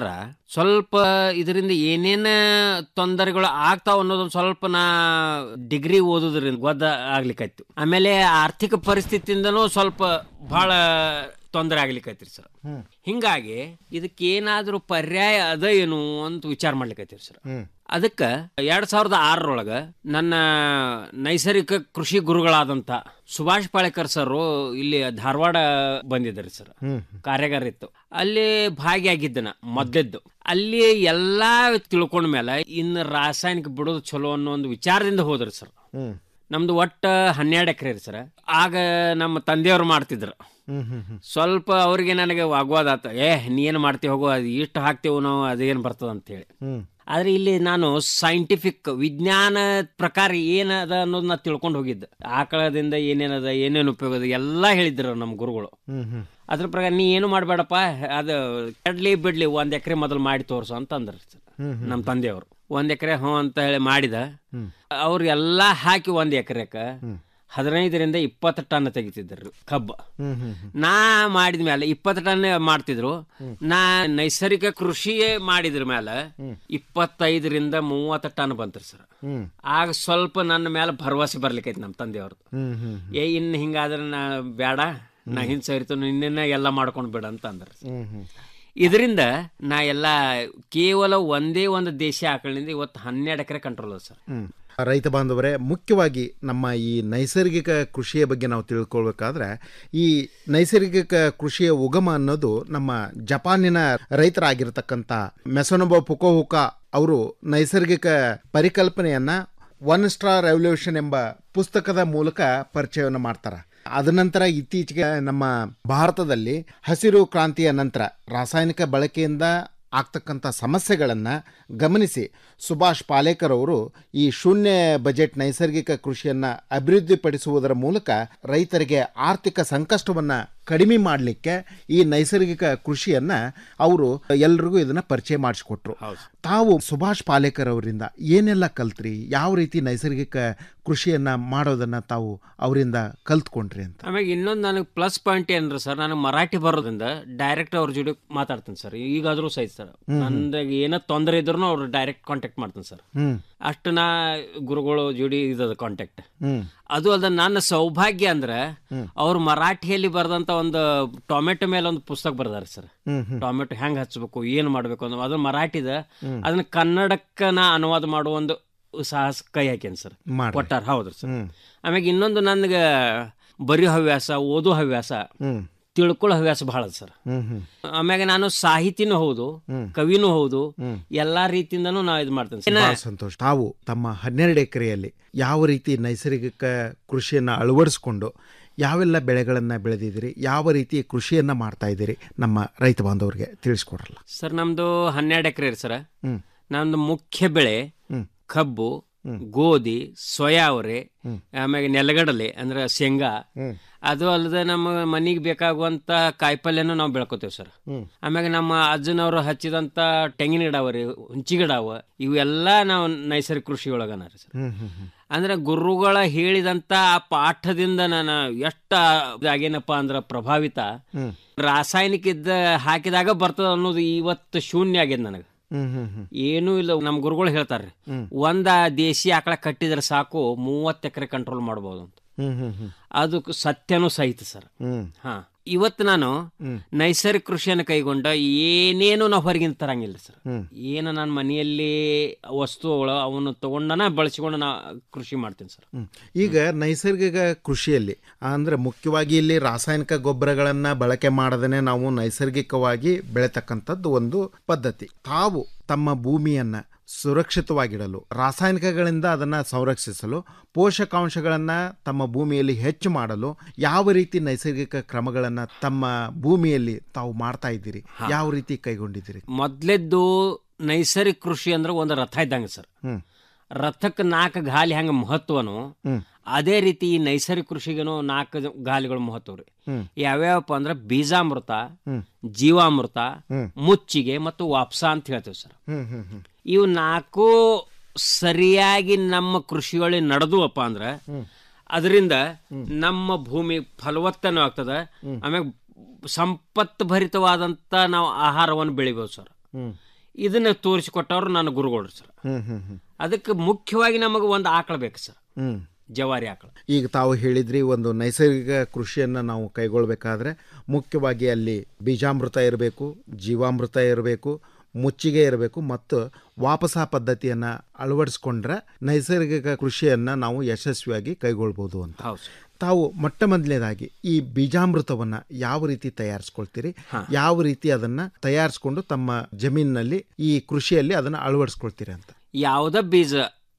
ಸ್ವಲ್ಪ ಇದರಿಂದ ಏನೇನ ತೊಂದರೆಗಳು ಆಗ್ತಾವ ಅನ್ನೋದೊಂದು ಸ್ವಲ್ಪ ನಾ ಡಿಗ್ರಿ ಓದೋದ್ರಿಂದ ಗೊತ್ತ ಆಗ್ಲಿಕ್ಕಾಯ್ತು ಆಮೇಲೆ ಆರ್ಥಿಕ ಪರಿಸ್ಥಿತಿಯಿಂದನೂ ಸ್ವಲ್ಪ ಬಹಳ ತೊಂದರೆ ಆಗ್ಲಿಕ್ಕೈತ್ರಿ ಸರ್ ಹಿಂಗಾಗಿ ಇದಕ್ಕೆ ಏನಾದ್ರೂ ಪರ್ಯಾಯ ಅದ ಏನು ಅಂತ ವಿಚಾರ ಮಾಡ್ಲಿಕ್ಕೈತಿರಿ ಸರ್ ಅದಕ್ಕೆ ಎರಡ್ ಸಾವಿರದ ಆರರೊಳಗ ನನ್ನ ನೈಸರ್ಗಿಕ ಕೃಷಿ ಗುರುಗಳಾದಂತ ಸುಭಾಷ್ ಪಾಳೇಕರ್ ಸರ್ ಇಲ್ಲಿ ಧಾರವಾಡ ಬಂದಿದ್ದಾರೆ ಸರ್ ಕಾರ್ಯಾಗಾರ ಇತ್ತು ಅಲ್ಲಿ ಭಾಗಿಯಾಗಿದ್ದನ ಮೊದ್ಲೆದ್ದು ಅಲ್ಲಿ ಎಲ್ಲಾ ತಿಳ್ಕೊಂಡ ಮೇಲೆ ಇನ್ನು ರಾಸಾಯನಿಕ ಬಿಡೋದು ಚಲೋ ಅನ್ನೋ ಒಂದು ವಿಚಾರದಿಂದ ಹೋದ್ರಿ ಸರ್ ನಮ್ದು ಒಟ್ಟ ಹನ್ನೆರಡು ಎಕರೆ ರೀ ಸರ್ ಆಗ ನಮ್ಮ ತಂದೆಯವರು ಮಾಡ್ತಿದ್ರು ಸ್ವಲ್ಪ ಅವ್ರಿಗೆ ನನಗೆ ವಾಗ್ವಾದ ಆತ ಏ ನೀ ಏನು ಮಾಡ್ತೀವಿ ಹೋಗೋ ಅದು ಇಷ್ಟು ಹಾಕ್ತೇವೆ ನಾವು ಅದೇನು ಬರ್ತದ ಅಂತ ಹೇಳಿ ಆದ್ರೆ ಇಲ್ಲಿ ನಾನು ಸೈಂಟಿಫಿಕ್ ವಿಜ್ಞಾನ ಪ್ರಕಾರ ಏನದ ಅನ್ನೋದನ್ನ ತಿಳ್ಕೊಂಡು ಹೋಗಿದ್ದೆ ಆಕಳದಿಂದ ಏನೇನದ ಏನೇನು ಉಪಯೋಗ ಅದ ಎಲ್ಲ ಹೇಳಿದ್ರು ನಮ್ಮ ಗುರುಗಳು ಅದ್ರ ಪ್ರಕಾರ ನೀ ಏನು ಮಾಡಬೇಡಪ್ಪ ಅದು ಕೆಡ್ಲಿ ಬಿಡ್ಲಿ ಒಂದ್ ಎಕರೆ ಮೊದಲು ಮಾಡಿ ತೋರ್ಸು ಅಂತ ಅಂದ್ರು ನಮ್ಮ ತಂದೆಯವರು ಒಂದ್ ಎಕರೆ ಹ್ಞೂ ಅಂತ ಹೇಳಿ ಮಾಡಿದ ಅವ್ರು ಎಲ್ಲಾ ಹಾಕಿ ಒಂದ್ ಎಕರೆಕ ಹದಿನೈದರಿಂದ ಇಪ್ಪತ್ತು ಟನ್ ತೆಗಿತಿದ್ರು ಕಬ್ಬ ನಾ ಮಾಡಿದ ಮೇಲೆ ಇಪ್ಪತ್ತು ಟನ್ ಮಾಡ್ತಿದ್ರು ನಾ ನೈಸರ್ಗಿಕ ಕೃಷಿ ಮಾಡಿದ್ರ ಮೇಲೆ ಇಪ್ಪತ್ತೈದರಿಂದ ಮೂವತ್ತು ಟನ್ ಬಂತ್ರಿ ಸರ್ ಆಗ ಸ್ವಲ್ಪ ನನ್ನ ಮೇಲೆ ಭರವಸೆ ಬರ್ಲಿಕ್ಕೈತಿ ನಮ್ಮ ತಂದೆಯವ್ರದ್ದು ಏ ಇನ್ ಹಿಂಗಾದ್ರೆ ನಾ ಬೇಡ ನಾ ಹಿಂದ್ ಸರಿತು ನಿನ್ನೆ ಎಲ್ಲ ಮಾಡ್ಕೊಂಡು ಬಿಡ ಅಂತ ಅಂದ್ರ ಇದರಿಂದ ನಾ ಎಲ್ಲ ಕೇವಲ ಒಂದೇ ಒಂದು ದೇಶ ಆಕಳಿನಿಂದ ಇವತ್ತು ಹನ್ನೆರಡು ಎಕರೆ ಕಂಟ್ರೋಲ್ ಅದ ಸರ್ ರೈತ ಬಾಂಧವರೇ ಮುಖ್ಯವಾಗಿ ನಮ್ಮ ಈ ನೈಸರ್ಗಿಕ ಕೃಷಿಯ ಬಗ್ಗೆ ನಾವು ತಿಳ್ಕೊಳ್ಬೇಕಾದ್ರೆ ಈ ನೈಸರ್ಗಿಕ ಕೃಷಿಯ ಉಗಮ ಅನ್ನೋದು ನಮ್ಮ ಜಪಾನಿನ ರೈತರಾಗಿರ್ತಕ್ಕಂಥ ಮೆಸೊನೊಬೊ ಪುಕೋಹುಕ ಅವರು ನೈಸರ್ಗಿಕ ಪರಿಕಲ್ಪನೆಯನ್ನ ಒನ್ ಸ್ಟಾರ್ ರೆವಲ್ಯೂಷನ್ ಎಂಬ ಪುಸ್ತಕದ ಮೂಲಕ ಪರಿಚಯವನ್ನು ಮಾಡ್ತಾರೆ ಅದ ನಂತರ ಇತ್ತೀಚೆಗೆ ನಮ್ಮ ಭಾರತದಲ್ಲಿ ಹಸಿರು ಕ್ರಾಂತಿಯ ನಂತರ ರಾಸಾಯನಿಕ ಬಳಕೆಯಿಂದ ಆಗ್ತಕ್ಕಂಥ ಸಮಸ್ಯೆಗಳನ್ನು ಗಮನಿಸಿ ಸುಭಾಷ್ ಪಾಲೇಕರ್ ಅವರು ಈ ಶೂನ್ಯ ಬಜೆಟ್ ನೈಸರ್ಗಿಕ ಕೃಷಿಯನ್ನು ಅಭಿವೃದ್ಧಿಪಡಿಸುವುದರ ಮೂಲಕ ರೈತರಿಗೆ ಆರ್ಥಿಕ ಸಂಕಷ್ಟವನ್ನು ಕಡಿಮೆ ಮಾಡಲಿಕ್ಕೆ ಈ ನೈಸರ್ಗಿಕ ಕೃಷಿಯನ್ನ ಅವರು ಎಲ್ರಿಗೂ ಇದನ್ನ ಪರಿಚಯ ಮಾಡಿಸ್ಕೊಟ್ರು ತಾವು ಸುಭಾಷ್ ಪಾಲೇಕರ್ ಅವರಿಂದ ಏನೆಲ್ಲ ಕಲ್ತ್ರಿ ಯಾವ ರೀತಿ ನೈಸರ್ಗಿಕ ಕೃಷಿಯನ್ನ ಮಾಡೋದನ್ನ ತಾವು ಅವರಿಂದ ಕಲ್ತ್ಕೊಂಡ್ರಿ ಅಂತ ಆಮೇಲೆ ಇನ್ನೊಂದು ನನಗೆ ಪ್ಲಸ್ ಪಾಯಿಂಟ್ ಏನ್ರಿ ಸರ್ ನಾನು ಮರಾಠಿ ಬರೋದ್ರಿಂದ ಡೈರೆಕ್ಟ್ ಅವ್ರ ಜೋಡಿ ಮಾತಾಡ್ತೀನಿ ಸರ್ ಈಗಾದ್ರೂ ಸಹಿತ ಸರ್ ಹ್ಮ್. ನಂದಾಗ ಏನೋ ತೊಂದರೆ ಇದ್ರು ಅವ್ರು ಡೈರೆಕ್ಟ್ ಕಾಂಟ್ಯಾಕ್ಟ್ ಮಾಡ್ತೀನಿ ಸರ್ ಹ್ಮ್ ಅಷ್ಟು ನಾ ಗುರುಗಳು ಜೋಡಿ ಇದ್ದದ ಕಾಂಟ್ಯಾಕ್ಟ್ ಹ್ಮ್ ಅದು ಅಲ್ಲ ನನ್ನ ಸೌಭಾಗ್ಯ ಅಂದ್ರೆ ಅವ್ರು ಮರಾಠಿಯಲ್ಲಿ ಬರೆದಂತ ಒಂದು ಟೊಮೆಟೊ ಮೇಲೆ ಒಂದು ಪುಸ್ತಕ ಬರ್ದಾರೆ ಸರ್ ಹ್ಮ್ ಹ್ಮ್ ಟೊಮೆಟೊ ಹೆಂಗ್ ಹಚ್ಬೇಕು ಏನ್ ಮಾಡ್ಬೇಕು ಅನ್ನೋ ಅದು ಮರಾಠಿದ ಅದನ್ನ ಕನ್ನಡಕ್ಕ ನಾ ಅನುವಾದ ಮಾಡುವ ಒಂದು ಸಾಹಸ ಕೈ ಹಾಕ್ಯಾನ ಸರ್ ಮಾಡ್ರಿ. ಕೊಟ್ಟಾರ ಹೌದ್ರಿ ಸರ್ ಹ್ಮ್. ಆಮ್ಯಾಗ ಇನ್ನೊಂದು ನನ್ಗೆ ಬರೆಯೋ ಹವ್ಯಾಸ ಓದೋ ಹವ್ಯಾಸ ಹ್ಮ್ ತಿಳ್ಕೊಳ್ಳೋ ಹವ್ಯಾಸ ಬಹಳ ಅದ ಸರ್ ಹ್ಮ್ ಹ್ಮ್ ಆಮ್ಯಾಗ ನಾನು ಸಾಹಿತಿನೂ ಹೌದು ಕವಿನೂ ಹೌದು ಎಲ್ಲಾ ರೀತಿಯಿಂದನೂ ನಾ ಇದು ಮಾಡ್ತೇನೆ ಬಹಳ ಸಂತೋಷ ತಾವು ತಮ್ಮ ಹನ್ನೆರಡು ಎಕರೆಯಲ್ಲಿ ಯಾವ ರೀತಿ ನೈಸರ್ಗಿಕ ಕೃಷಿಯನ್ನು ಅಳವಡಿಸ್ಕೊಂಡು ಯಾವೆಲ್ಲ ಬೆಳೆಗಳನ್ನು ಬೆಳೆದಿದ್ದೀರಿ ಯಾವ ರೀತಿ ಕೃಷಿಯನ್ನು ಮಾಡ್ತಾ ಇದ್ದೀರಿ ನಮ್ಮ ರೈತ ಬಾಂಧವರಿಗೆ ತಿಳಿಸ್ಕೊಡ್ರಲ್ಲ ಸರ್ ನಮ್ದು ಹನ್ನೆರಡು ಎಕರೆ ರೀ ಸರ್ ಹ್ಮ್. ನಮ್ದು ಮುಖ್ಯ ಬೆಳೆ ಹ್ಮ್. ಕಬ್ಬು ಗೋಧಿ ಸೋಯಾವರೆ ಆಮ್ಯಾಗ ನೆಲಗಡಲೆ ಅಂದ್ರೆ ಶೇಂಗಾ ಅದು ಅಲ್ಲದೆ ನಮ್ಮ ಮನೆಗೆ ಬೇಕಾಗುವಂತ ಕಾಯಿಪಲ್ಯನೂ ನಾವು ಬೆಳ್ಕೊತೇವೆ ಸರ್ ಹ್ಮ್. ಆಮ್ಯಾಗ ನಮ್ಮ ಅಜ್ಜನವರು ಹಚ್ಚಿದಂತ ತೆಂಗಿನ ಗಿಡ ಅವ ರೀ ಹುಂಚಿ ಗಿಡ ಅವ ಇವೆಲ್ಲ ನಾವು ನೈಸರ್ಗಿಕ ಕೃಷಿ ಒಳಗನ ರೀ ಸರ್ ಹ್ಮ್ ಹ್ಮ್ ಹ್ಮ್ ಅಂದ್ರೆ ಗುರುಗಳ ಹೇಳಿದಂತ ಆ ಪಾಠದಿಂದ ನಾನು ಎಷ್ಟ ಆಗೇನಪ್ಪ ಅಂದ್ರ ಪ್ರಭಾವಿತ ಹ್ಮ್. ರಾಸಾಯನಿಕ ಇದ್ದ ಹಾಕಿದಾಗ ಬರ್ತದ ಅನ್ನೋದು ಇವತ್ತು ಶೂನ್ಯ ಆಗ್ಯದ ನನಗೆ ಹ್ಮ್ ಹ್ಮ್ ಹ್ಮ್ ಏನೂ ಇಲ್ಲ ನಮ್ಮ ಗುರುಗಳು ಹೇಳ್ತಾರ್ರಿ ಹ್ಮ್. ಒಂದ ದೇಶಿ ಆಕಳ ಕಟ್ಟಿದ್ರೆ ಸಾಕು ಮೂವತ್ತು ಎಕರೆ ಕಂಟ್ರೋಲ್ ಮಾಡ್ಬೋದು ಅಂತ ಹ್ಮ್ ಹ್ಮ್ ಹ್ಮ್ ಅದು ಸತ್ಯನೂ ಸಹಿತ ಸರ್ ಹ್ಮ್ ಹಾ ಇವತ್ತು ನಾನು ನೈಸರ್ಗಿಕ ಕೃಷಿಯನ್ನು ಕೈಗೊಂಡ ಏನೇನು ನಾವು ಹೊರಗಿಂದ ತರಂಗಿಲ್ಲ ಸರ್ ಹ್ಮ್. ಏನು ನಾನು ಮನೆಯಲ್ಲಿ ವಸ್ತುಗಳು ಅವನ್ನು ತಗೊಂಡನ ಬಳಸಿಕೊಂಡು ನಾ ಕೃಷಿ ಮಾಡ್ತೀನಿ ಸರ್ ಹ್ಮ್. ಈಗ ನೈಸರ್ಗಿಕ ಕೃಷಿಯಲ್ಲಿ ಅಂದ್ರೆ ಮುಖ್ಯವಾಗಿ ಇಲ್ಲಿ ರಾಸಾಯನಿಕ ಗೊಬ್ಬರಗಳನ್ನ ಬಳಕೆ ಮಾಡದೇ ನಾವು ನೈಸರ್ಗಿಕವಾಗಿ ಬೆಳೆತಕ್ಕಂಥದ್ದು ಒಂದು ಪದ್ಧತಿ ತಾವು ತಮ್ಮ ಭೂಮಿಯನ್ನ ಸುರಕ್ಷಿತವಾಗಿಡಲು ರಾಸಾಯನಿಕಗಳಿಂದ ಅದನ್ನ ಸಂರಕ್ಷಿಸಲು ಪೋಷಕಾಂಶಗಳನ್ನ ತಮ್ಮ ಭೂಮಿಯಲ್ಲಿ ಹೆಚ್ಚು ಮಾಡಲು ಯಾವ ರೀತಿ ನೈಸರ್ಗಿಕ ಕ್ರಮಗಳನ್ನ ತಮ್ಮ ಭೂಮಿಯಲ್ಲಿ ತಾವು ಮಾಡ್ತಾ ಇದ್ದೀರಿ ಯಾವ ರೀತಿ ಕೈಗೊಂಡಿದ್ದೀರಿ ಮೊದ್ಲೆದ್ದು ನೈಸರ್ಗಿಕ ಕೃಷಿ ಅಂದ್ರೆ ಒಂದು ರಥ ಇದ್ದಂಗೆ ಸರ್ ಹ್ಮ್ ರಥಕ್ಕೆ ನಾಲ್ಕು ಗಾಲಿ ಹೆಂಗ ಮಹತ್ವನು ಹ್ಮ್. ಅದೇ ರೀತಿ ಈ ನೈಸರ್ಗಿಕ ಕೃಷಿಗೇನು ನಾಲ್ಕು ಗಾಲಿಗಳು ಮಹತ್ವ ರೀ ಹ್ಮ್. ಯಾವ್ಯಾವಪ್ಪ ಅಂದ್ರೆ ಬೀಜಾಮೃತ ಹ್ಮ್. ಜೀವಾಮೃತ ಹ್ಮ್. ಮುಚ್ಚಿಗೆ ಮತ್ತು ವಾಪ್ಸ ಅಂತ ಹೇಳ್ತೇವೆ ಸರ್ ಹ್ಮ್ ಹ್ಮ್ ಹ್ಮ್ ಇವು ನಾಲ್ಕು ಸರಿಯಾಗಿ ನಮ್ಮ ಕೃಷಿಯೊಳಗೆ ನಡೆದುವಪ್ಪ ಅಂದ್ರೆ ಅದರಿಂದ ನಮ್ಮ ಭೂಮಿ ಫಲವತ್ತನೂ ಆಗ್ತದ ಆಮ್ಯಾಗ ಸಂಪತ್ತು ಭರಿತವಾದಂತ ನಾವು ಆಹಾರವನ್ನು ಬೆಳಿಬೋದು ಸರ್ ಹ್ಮ್. ಇದನ್ನ ತೋರಿಸಿಕೊಟ್ಟವ್ರು ನನ್ನ ಗುರುಗಳು ಸರ್ ಹ್ಮ್ ಹ್ಮ್ ಹ್ಮ್ ಅದಕ್ಕೆ ಮುಖ್ಯವಾಗಿ ನಮಗೆ ಒಂದು ಆಕಳ ಬೇಕು ಸರ್ ಹ್ಮ್ ಜವಾರಿ ಆಕಳ ಈಗ ತಾವು ಹೇಳಿದ್ರಿ ಒಂದು ನೈಸರ್ಗಿಕ ಕೃಷಿಯನ್ನು ನಾವು ಕೈಗೊಳ್ಬೇಕಾದ್ರೆ ಮುಖ್ಯವಾಗಿ ಅಲ್ಲಿ ಬೀಜಾಮೃತ ಇರಬೇಕು ಜೀವಾಮೃತ ಇರಬೇಕು ಮುಚ್ಚಿಗೆ ಇರಬೇಕು ಮತ್ತು ವಾಪಸ ಪದ್ಧತಿಯನ್ನು ಅಳವಡಿಸ್ಕೊಂಡ್ರೆ ನೈಸರ್ಗಿಕ ಕೃಷಿಯನ್ನು ನಾವು ಯಶಸ್ವಿಯಾಗಿ ಕೈಗೊಳ್ಬೋದು ಅಂತ ಹೌದು ಸರ್ ತಾವು ಮೊಟ್ಟ ಮೊದಲನೇದಾಗಿ ಈ ಬೀಜಾಮೃತವನ್ನು ಯಾವ ರೀತಿ ತಯಾರಿಸ್ಕೊಳ್ತೀರಿ ಯಾವ ರೀತಿ ಅದನ್ನು ತಯಾರಿಸ್ಕೊಂಡು ತಮ್ಮ ಜಮೀನಿನಲ್ಲಿ ಈ ಕೃಷಿಯಲ್ಲಿ ಅದನ್ನು ಅಳವಡಿಸ್ಕೊಳ್ತೀರಿ ಅಂತ ಯಾವುದೇ ಬೀಜ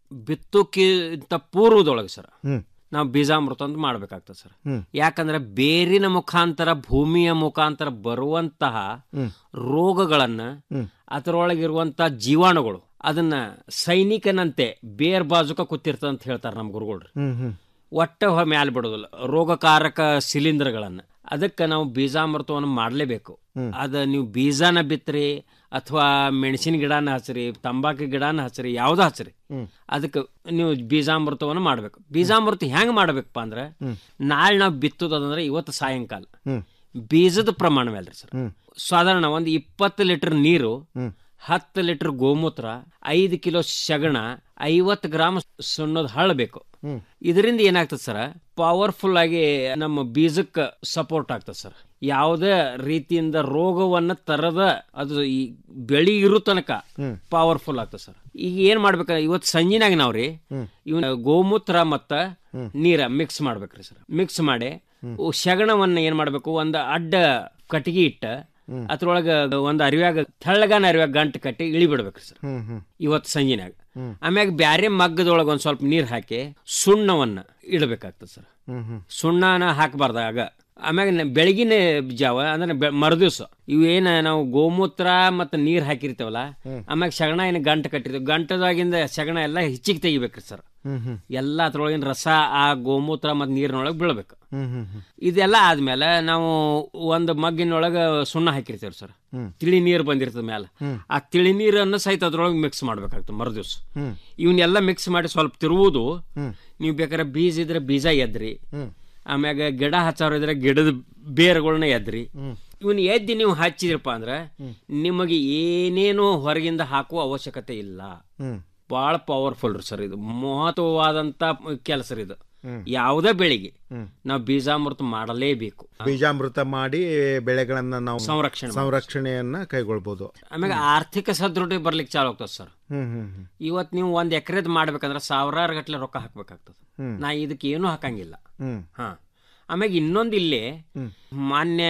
ಬಿತ್ತೋಕ್ಕಿಂತ ಪೂರ್ವದೊಳಗೆ ಸರ್ ಹ್ಮ್. ನಾವು ಬೀಜಾಮೃತ ಅಂತ ಮಾಡ್ಬೇಕಾಗ್ತದೆ ಸರ್ ಹ್ಮ್. ಯಾಕಂದ್ರೆ ಬೇರಿನ ಮುಖಾಂತರ ಭೂಮಿಯ ಮುಖಾಂತರ ಬರುವಂತಹ ಹ್ಮ್. ರೋಗಗಳನ್ನ ಹ್ಮ್. ಅದರೊಳಗಿರುವಂತಹ ಜೀವಾಣುಗಳು ಅದನ್ನ ಸೈನಿಕನಂತೆ ಬೇರ್ ಬಾಜುಕ ಕೂತಿರ್ತದೆ ಅಂತ ಹೇಳ್ತಾರೆ ನಮ್ಮ ಗುರುಗಳು ಹ್ಮ್ ಹ್ಮ್ ಒಟ್ಟ ಮ್ಯಾಲೆ ಬಿಡೋದಿಲ್ಲ ರೋಗಕಾರಕ ಶಿಲೀಂಧ್ರಗಳನ್ನು ಅದಕ್ಕೆ ನಾವು ಬೀಜಾಮೃತವನ್ನು ಮಾಡಲೇಬೇಕು ಹ್ಮ್. ಅದು ನೀವು ಬೀಜನ ಬಿತ್ತರಿ ಅಥವಾ ಮೆಣಸಿನ ಗಿಡನ ಹಚ್ರಿ ತಂಬಾಕು ಗಿಡನ ಹಚ್ರಿ ಯಾವ್ದು ಹಚ್ರಿ ಹ್ಮ್. ಅದಕ್ಕೆ ನೀವು ಬೀಜಾಮೃತವನ್ನು ಮಾಡಬೇಕು ಬೀಜಾಮೃತ ಹೆಂಗೆ ಮಾಡಬೇಕಪ್ಪ ಅಂದ್ರೆ ಹ್ಮ್. ನಾಳೆ ನಾವು ಬಿತ್ತೋದಂದ್ರೆ ಇವತ್ತು ಸಾಯಂಕಾಲ ಹ್ಮ್. ಬೀಜದ ಪ್ರಮಾಣವಲ್ರಿ ಸರ್ ಹ್ಮ್. ಸಾಧಾರಣ ಒಂದು ಇಪ್ಪತ್ತು ಲೀಟರ್ ನೀರು ಹ್ಮ್. ಹತ್ತು ಲೀಟರ್ ಗೋಮೂತ್ರ ಐದು ಕಿಲೋ ಶಗಣ ಐವತ್ತು ಗ್ರಾಮ್ ಸುಣ್ಣದ ಹಳ್ಳ ಬೇಕು ಹ್ಮ್. ಇದರಿಂದ ಏನಾಗ್ತದೆ ಸರ್ ಪವರ್ಫುಲ್ ಆಗಿ ನಮ್ಮ ಬೀಜಕ್ಕೆ ಸಪೋರ್ಟ್ ಆಗ್ತದೆ ಸರ್ ಯಾವುದೇ ರೀತಿಯಿಂದ ರೋಗವನ್ನ ತರದ ಅದು ಈ ಬೆಳಿ ಇರೋ ತನಕ ಹ್ಮ್. ಪವರ್ಫುಲ್ ಆಗ್ತದೆ ಸರ್ ಈಗ ಏನ್ ಮಾಡ್ಬೇಕ ಇವತ್ತು ಸಂಜಿನಾಗ ನಾವ್ರಿ ಹ್ಮ್. ಇವನ ಗೋಮೂತ್ರ ಮತ್ತ ಹ್ಮ್. ನೀರ ಮಿಕ್ಸ್ ಮಾಡ್ಬೇಕ್ರಿ ಸರ್ ಮಿಕ್ಸ್ ಮಾಡಿ ಉ- ಶಗಣವನ್ನ ಏನ್ ಮಾಡ್ಬೇಕು ಒಂದು ಅಡ್ಡ ಕಟ್ಟಿಗೆ ಇಟ್ಟ ಹ್ಮ್. ಅದ್ರೊಳಗ ಒಂದು ಅರಿವ್ಯಾಗ ತೆಳ್ಳಗನ ಅರಿವ್ಯಾಗ ಗಂಟು ಕಟ್ಟಿ ಇಳಿ ಬಿಡ್ಬೇಕ್ರಿ ಸರ್ ಹ್ಮ್ ಹ್ಮ್ ಇವತ್ತು ಸಂಜಿನಾಗ ಹ್ಮ್. ಆಮ್ಯಾಗ ಬ್ಯಾರೆ ಮಗ್ಗದೊಳಗೆ ಒಂದು ಸ್ವಲ್ಪ ನೀರು ಹಾಕಿ ಸುಣ್ಣವನ್ನ ಇಡಬೇಕಾಗ್ತದೆ ಸರ್ ಹ್ಮ್ ಹ್ಮ್ ಸುಣ್ಣನ ಹಾಕಬಾರ್ದು ಆಗ ಆಮ್ಯಾಗ ನ- ಬೆಳಗಿನ ಜಾವ ಅಂದ್ರೆ ಬೆ- ಮರುದಿವ್ಸ ಇವು ಏನು ನಾವು ಗೋಮೂತ್ರ ಮತ್ತು ನೀರು ಹಾಕಿರ್ತೀವಲ್ಲ ಹ್ಮ್. ಆಮ್ಯಾಗ ಸಗಣ ಏನು ಗಂಟು ಕಟ್ಟಿರ್ತೀವಿ ಗಂಟದಾಗಿಂದ ಸಗಣ ಎಲ್ಲ ಹೆಚ್ಚಿಗೆ ತೆಗಿಬೇಕ್ರಿ ಸರ್ ಹ್ಮ್ ಹ್ಮ್ ಎಲ್ಲ ಅದ್ರೊಳಗಿನ ರಸ ಆ ಗೋಮೂತ್ರ ಮತ್ತು ನೀರಿನೊಳಗೆ ಬೀಳ್ಬೇಕು ಹ್ಮ್ ಹ್ಮ್ ಹ್ಮ್ ಇದೆಲ್ಲ ಆದ್ಮೇಲೆ ನಾವು ಒಂದು ಮಗ್ಗಿನೊಳಗೆ ಸುಣ್ಣ ಹಾಕಿರ್ತೀವಿ ಸರ್ ಹ್ಮ್. ತಿಳಿ ನೀರು ಬಂದಿರ್ತದೆ ಮೇಲೆ ಹ್ಮ್. ಆ ತಿಳಿ ನೀರನ್ನು ಸಹಿತ ಅದ್ರೊಳಗೆ ಮಿಕ್ಸ್ ಮಾಡ್ಬೇಕಾಗ್ತದೆ ಮರುದಿವ್ಸ ಹ್ಮ್. ಇವನ್ನೆಲ್ಲ ಮಿಕ್ಸ್ ಮಾಡಿ ಸ್ವಲ್ಪ ತಿರುವುದು ಹ್ಮ್. ನೀವು ಬೇಕಾದ್ರೆ ಬೀಜ ಇದ್ರೆ ಬೀಜ ಎದ್ರಿ ಹ್ಮ್. ಆಮ್ಯಾಗ ಗಿಡ ಹಚ್ಚೋರು ಇದ್ರೆ ಗಿಡದ ಬೇರುಗಳನ್ನ ಎದ್ರಿ ಹ್ಮ್. ಇವನ್ ಎದ್ದಿ ನೀವು ಹಚ್ಚಿದ್ರಪ್ಪ ಅಂದ್ರೆ ನಿಮಗೆ ಏನೇನು ಹೊರಗಿಂದ ಹಾಕುವ ಅವಶ್ಯಕತೆ ಇಲ್ಲ ಹ್ಮ್. ಭಾಳ ಪವರ್ಫುಲ್ ಸರ್ ಇದು ಮಹತ್ವವಾದಂತ ಕೆಲಸ ರೀ ಇದು ಹ್ಮ್. ಯಾವುದೇ ಬೆಳಿಗ್ಗೆ ಹ್ಮ್. ನಾವು ಬೀಜಾಮೃತ ಮಾಡಲೇಬೇಕು ಬೀಜಾಮೃತ ಮಾಡಿ ಬೆಳೆಗಳನ್ನ ನಾವು ಸಂರಕ್ಷಣೆ ಮಾಡ್ಬೋದು. ಸಂರಕ್ಷಣೆಯನ್ನ ಕೈಗೊಳ್ಬೋದು ಆಮ್ಯಾಗ ಆರ್ಥಿಕ ಸದೃಢ ಬರ್ಲಿಕ್ಕೆ ಚಾಲು ಆಗ್ತದೆ ಸರ್ ಹ್ಮ್ ಹ್ಮ್ ಹ್ಮ್ ಇವತ್ತು ನೀವು ಒಂದ್ ಎಕರೆದ್ ಮಾಡ್ಬೇಕಂದ್ರೆ ಸಾವಿರಾರು ಗಟ್ಟಲೆ ರೊಕ್ಕ ಹಾಕ್ಬೇಕಾಗ್ತದೆ ಹ್ಮ್. ನಾ ಇದಕ್ಕೆ ಏನೂ ಹಾಕಂಗಿಲ್ಲ ಹ್ಮ್ ಹಾ ಆಮ್ಯಾಗ ಇನ್ನೊಂದು ಇಲ್ಲಿ ಹ್ಮ್. ಮಾನ್ಯ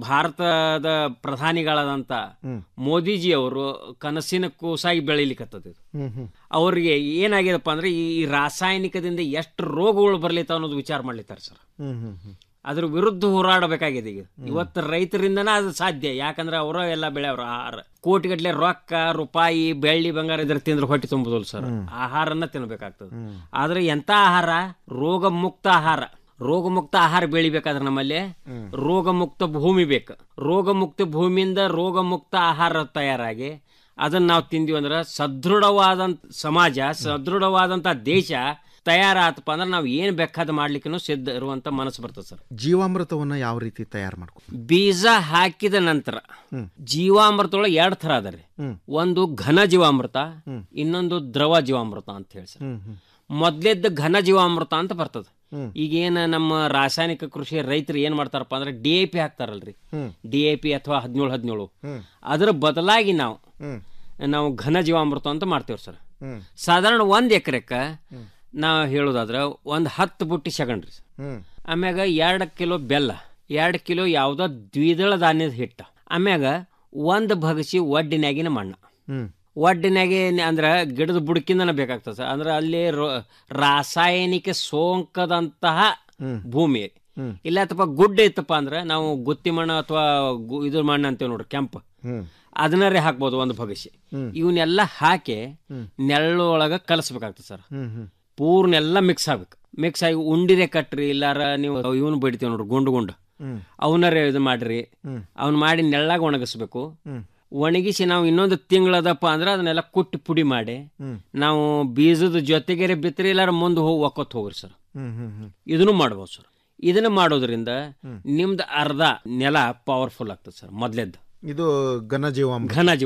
ಭಾರತದ ಪ್ರಧಾನಿಗಳಾದಂತ ಹ್ಮ್. ಮೋದಿಜಿ ಅವರು ಕನಸಿನ ಕೂಸಾಗಿ ಬೆಳಿಲಿಕ್ಕತ್ತದ ಇದು ಹ್ಮ್ ಹ್ಮ್ ಅವ್ರಿಗೆ ಏನಾಗ್ಯದಪ್ಪ ಅಂದ್ರೆ ಈ ಈ ರಾಸಾಯನಿಕದಿಂದ ಎಷ್ಟು ರೋಗಗಳು ಬರ್ಲಿತ್ತಾವ ಅನ್ನೋದು ವಿಚಾರ ಮಾಡ್ಲಿತ್ತಾರ ಸರ್ ಹ್ಮ್ ಹ್ಮ್ ಹ್ಮ್ ಅದ್ರ ವಿರುದ್ಧ ಹೋರಾಡಬೇಕಾಗಿದೆ ಈಗ ಇವತ್ತು ರೈತರಿಂದನೇ ಅದು ಸಾಧ್ಯ ಯಾಕಂದ್ರೆ ಅವರ ಎಲ್ಲ ಬೆಳೆಯವ್ರ ಆಹಾರ ಕೋಟಿಗಟ್ಲೆ ರೊಕ್ಕ ರೂಪಾಯಿ ಬೆಳ್ಳಿ ಬಂಗಾರ ಇದ್ರ ತಿಂದ್ರೆ ಹೊಟ್ಟೆ ತುಂಬುದಿಲ್ಲ ಸರ್ ಆಹಾರನ ತಿನ್ಬೇಕಾಗ್ತದೆ ಆದ್ರೆ ಎಂತ ಆಹಾರ ರೋಗ ಮುಕ್ತ ಆಹಾರ ರೋಗ ಮುಕ್ತ ಆಹಾರ ಬೆಳಿಬೇಕಾದ್ರೆ ನಮ್ಮಲ್ಲಿ ರೋಗ ಮುಕ್ತ ಭೂಮಿ ಬೇಕು ರೋಗ ಮುಕ್ತ ಭೂಮಿಯಿಂದ ರೋಗ ಮುಕ್ತ ಆಹಾರ ತಯಾರಾಗಿ ಅದನ್ನ ನಾವು ತಿಂದಿವಿ ಅಂದ್ರೆ ಸದೃಢವಾದಂತ ಸಮಾಜ ಸದೃಢವಾದಂತ ದೇಶ ತಯಾರಾತಪ್ಪ ಅಂದ್ರೆ ನಾವು ಏನ್ ಬೇಕಾದ ಮಾಡ್ಲಿಕ್ಕೂ ಸಿದ್ಧ ಇರುವಂತ ಮನಸ್ಸು ಬರ್ತದೆ ಸರ್ ಜೀವಾಮೃತವನ್ನ ಯಾವ ರೀತಿ ತಯಾರು ಮಾಡ್ಕೊ ಬೀಜ ಹಾಕಿದ ನಂತರ ಜೀವಾಮೃತ ಒಳಗೆ ಎರಡು ಥರ ಅದ ರೀ ಹ್ಮ್. ಒಂದು ಘನ ಜೀವಾಮೃತ ಇನ್ನೊಂದು ದ್ರವ ಜೀವಾಮೃತ ಅಂತ ಹೇಳಿ ಸರ್ ಹ್ಮ್ ಹ್ಮ್ ಮೊದ್ಲೇದ್ದು ಘನ ಜೀವಾಮೃತ ಅಂತ ಬರ್ತದೆ ಹ್ಮ್. ಈಗೇನು ನಮ್ಮ ರಾಸಾಯನಿಕ ಕೃಷಿ ರೈತರು ಏನ್ ಮಾಡ್ತಾರಪ್ಪ ಅಂದ್ರೆ ಡಿ ಎ ಪಿ ಹಾಕ್ತಾರಲ್ರಿ ಹ್ಮ್. ಡಿ ಎ ಪಿ ಅಥವಾ ಹದಿನೇಳು ಹದಿನೇಳು ಹ್ಮ್. ಅದರ ಬದಲಾಗಿ ನಾವು ಹ್ಮ್. ನಾವು ಘನ ಜೀವಾಮೃತ ಅಂತ ಮಾಡ್ತೇವೆ ಸರ್ ಹ್ಮ್. ಸಾಧಾರಣ ಒಂದ್ ಎಕರೆಕ್ಕ ನಾವು ಹೇಳೋದಾದ್ರೆ ಒಂದು ಹತ್ತು ಬುಟ್ಟಿ ಸಗಣ್ರಿ ಸರ್ ಹ್ಮ್ ಆಮ್ಯಾಗ ಎರಡು ಕಿಲೋ ಬೆಲ್ಲ ಎರಡು ಕಿಲೋ ಯಾವುದೋ ದ್ವಿದಳ ಧಾನ್ಯದ ಹಿಟ್ಟು ಆಮ್ಯಾಗ ಒಂದು ಭಗಸಿ ಒಡ್ಡಿನಾಗಿನ ಮಣ್ಣು ಹ್ಮ್ ಒಡ್ಡಿನಾಗೆ ಅಂದ್ರೆ ಗಿಡದ ಬುಡಕಿಂದನೇ ಬೇಕಾಗ್ತದೆ ಸರ್ ಅಂದ್ರೆ ಅಲ್ಲಿ ರೋ- ರಾಸಾಯನಿಕ ಸೋಂಕದಂತಹ ಹ್ಮ್. ಭೂಮಿ ಹ್ಮ್. ಇಲ್ಲ ಅಥವಾ ಗುಡ್ಡ ಇತ್ತಪ್ಪ ಅಂದ್ರೆ ನಾವು ಗುತ್ತಿ ಮಣ್ಣು ಅಥವಾ ಗು- ಇದು ಮಣ್ಣು ಅಂತೀವಿ ನೋಡ್ರಿ ಕೆಂಪು ಹ್ಮ್ ಅದನ್ನರೇ ಹಾಕ್ಬೋದು ಒಂದು ಭಗಸಿ ಹ್ಮ್. ಇವನ್ನೆಲ್ಲ ಹಾಕಿ ಹ್ಮ್. ನೆರಳೊಳಗೆ ಕಲಿಸ್ಬೇಕಾಗ್ತದೆ ಸರ್ ಹ್ಮ್ ಹ್ಮ್ ಪೂರ್ಣ ಎಲ್ಲ ಮಿಕ್ಸ್ ಆಗ್ಬೇಕು ಮಿಕ್ಸ್ ಆಗಿ ಉಂಡಿರೆ ಕಟ್ರಿ ಇಲ್ಲಾರ ನೀವು ಇವನು ಬಡಿತೀವಿ ನೋಡ್ರಿ ಗುಂಡು ಗುಂಡು ಹ್ಮ್. ಅವನರೇ ಇದು ಮಾಡ್ರಿ ಹ್ಮ್. ಅವ್ನ ಮಾಡಿ ನೆಳ್ಳಾಗ ಒಣಗಿಸ್ಬೇಕು ಹ್ಮ್. ಒಣಗಿಸಿ ನಾವು ಇನ್ನೊಂದು ತಿಂಗಳದಪ್ಪ ಅಂದ್ರೆ ಅದನ್ನೆಲ್ಲ ಕುಟ್ಟಿ ಪುಡಿ ಮಾಡಿ ಹ್ಮ್. ನಾವು ಬೀಜದ ಜೊತೆಗೆ ಬಿತ್ತರಿ ಇಲ್ಲಾರ ಮುಂದೆ ಹೋಗಿ ಒಕ್ಕೊತ್ ಹೋಗ್ರಿ ಸರ್ ಹ್ಮ್ ಹ್ಮ್ ಹ್ಮ್ ಇದನ್ನು ಮಾಡ್ಬೋದು ಸರ್ ಇದನ್ನ ಮಾಡೋದ್ರಿಂದ ನಿಮ್ದು ಅರ್ಧ ನೆಲ ಪವರ್ಫುಲ್ ಆಗ್ತದೆ ಸರ್ ಮೊದ್ಲೇದ್ದು ಇದು ಘನ ಜೀವಾಮೃತ ಘನ ಜೀವಾಮೃತ